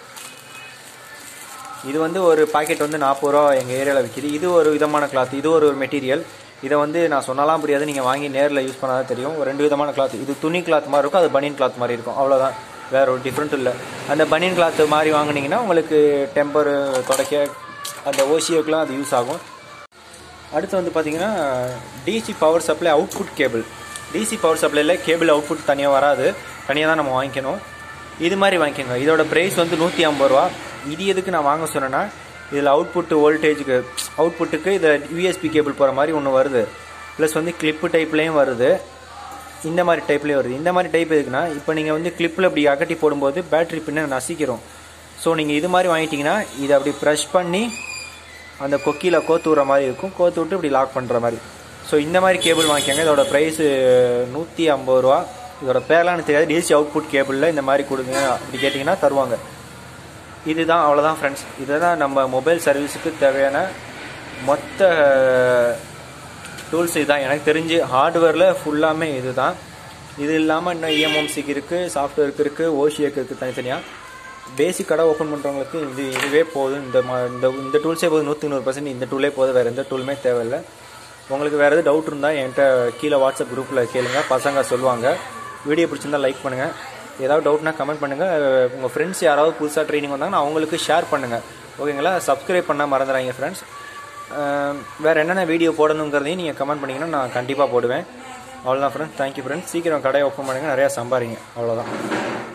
இது வந்து ஒரு பாக்கெட் வந்து நாற்பது ரூபா எங்கள் ஏரியாவில் விற்கிது இது ஒரு விதமான கிளாத் இது ஒரு மெட்டீரியல் இதை வந்து நான் சொன்னாலாம் புரியாது நீங்கள் வாங்கி நேரில் யூஸ் பண்ணாதான் தெரியும் ஒரு ரெண்டு விதமான கிளாத் இது துணி கிளாத் மாதிரி இருக்கும் அது பனியன் கிளாத் மாதிரி இருக்கும் அவ்வளோதான் வேற ஒரு டிஃப்ரெண்ட் இல்லை அந்த பனியன் கிளாத் மாதிரி வாங்குனீங்கன்னா உங்களுக்கு டெம்பர் துடைக்க அந்த ஓசியோக்கெலாம் அது யூஸ் ஆகும் அடுத்து வந்து பார்த்தீங்கன்னா DC power supply output cable DC power சப்ளையில் கேபிள் அவுட்புட் தனியாக வராது தனியாக தான் நம்ம வாங்கிக்கணும் இது மாதிரி வாங்கிக்கோங்க இதோட ப்ரைஸ் வந்து நூற்றி ஐம்பது ரூபா இது எதுக்கு நான் வாங்க சொன்னேன்னா இதில் அவுட்புட் வோல்டேஜுக்கு அவுட்புட்டுக்கு இதில் யூஎஸ்பி கேபிள் போகிற மாதிரி ஒன்று வருது ப்ளஸ் வந்து கிளிப்பு டைப்லேயும் வருது இந்த மாதிரி டைப்லேயும் வருது இந்த மாதிரி டைப் எதுக்குன்னா இப்போ நீங்கள் வந்து கிளிப்பில் இப்படி அகட்டி போடும்போது பேட்டரி பின்ன நசிக்கிறோம் ஸோ நீங்கள் இது மாதிரி வாங்கிட்டீங்கன்னா இதை அப்படி ப்ரெஷ் பண்ணி அந்த கொக்கியில் கோத்து விட்ற மாதிரி இருக்கும் கோத்து விட்டு இப்படி லாக் பண்ணுற மாதிரி ஸோ இந்த மாதிரி கேபிள் வாங்கிக்கோங்க இதோட ப்ரைஸு நூற்றி ஐம்பது ரூபா இதோட பேர்லாம் எனக்கு தெரியாது டிசி அவுட்புட் கேபிளில் இந்த மாதிரி கொடுங்க அப்படி கேட்டிங்கன்னா தருவாங்க இதுதான் அவ்வளோதான் ஃப்ரெண்ட்ஸ் இதுதான் நம்ம மொபைல் சர்வீஸுக்கு தேவையான மொத்த டூல்ஸ் இதுதான் எனக்கு தெரிஞ்சு ஹார்ட்வேரில் ஃபுல்லாமே இதுதான் இது இல்லாமல் இன்னும் இஎம்எம்சிக்கு இருக்குது சாஃப்ட்வேருக்கு இருக்குது ஓஷியக்கு இருக்குது தனித்தனியாக பேசிக் கடை ஓப்பன் பண்ணுறவங்களுக்கு இது இதுவே போதும் இந்த மா இந்த இந்த டூல்ஸே போதும் நூற்றி நூறு பர்சன்ட் இந்த டூலே போதும் வேறு எந்த டூலுமே தேவையில்லை உங்களுக்கு வேறு எதாவது டவுட் இருந்தால் என்கிட்ட கீழே வாட்ஸ்அப் குரூப்பில் கேளுங்க பசங்க சொல்லுவாங்க வீடியோ பிடிச்சிருந்தா லைக் பண்ணுங்கள் ஏதாவது டவுட்னா கமெண்ட் பண்ணுங்கள் உங்கள் ஃப்ரெண்ட்ஸ் யாராவது புதுசாக ட்ரைனிங் வந்தாங்கன்னா அவங்களுக்கு ஷேர் பண்ணுங்கள் ஓகேங்களா சப்ஸ்கிரைப் பண்ண மறந்துடாங்க ஃப்ரெண்ட்ஸ் வேறு என்னென்ன வீடியோ போடணுங்கிறதையும் நீங்கள் கமெண்ட் பண்ணிங்கன்னா நான் கண்டிப்பாக போடுவேன் அவ்வளோதான் ஃப்ரெண்ட்ஸ் தேங்க்யூ ஃப்ரெண்ட்ஸ் சீக்கிரம் கடையை ஓப்பன் பண்ணுங்கள் நிறையா சம்பாரிங்க அவ்வளோதான்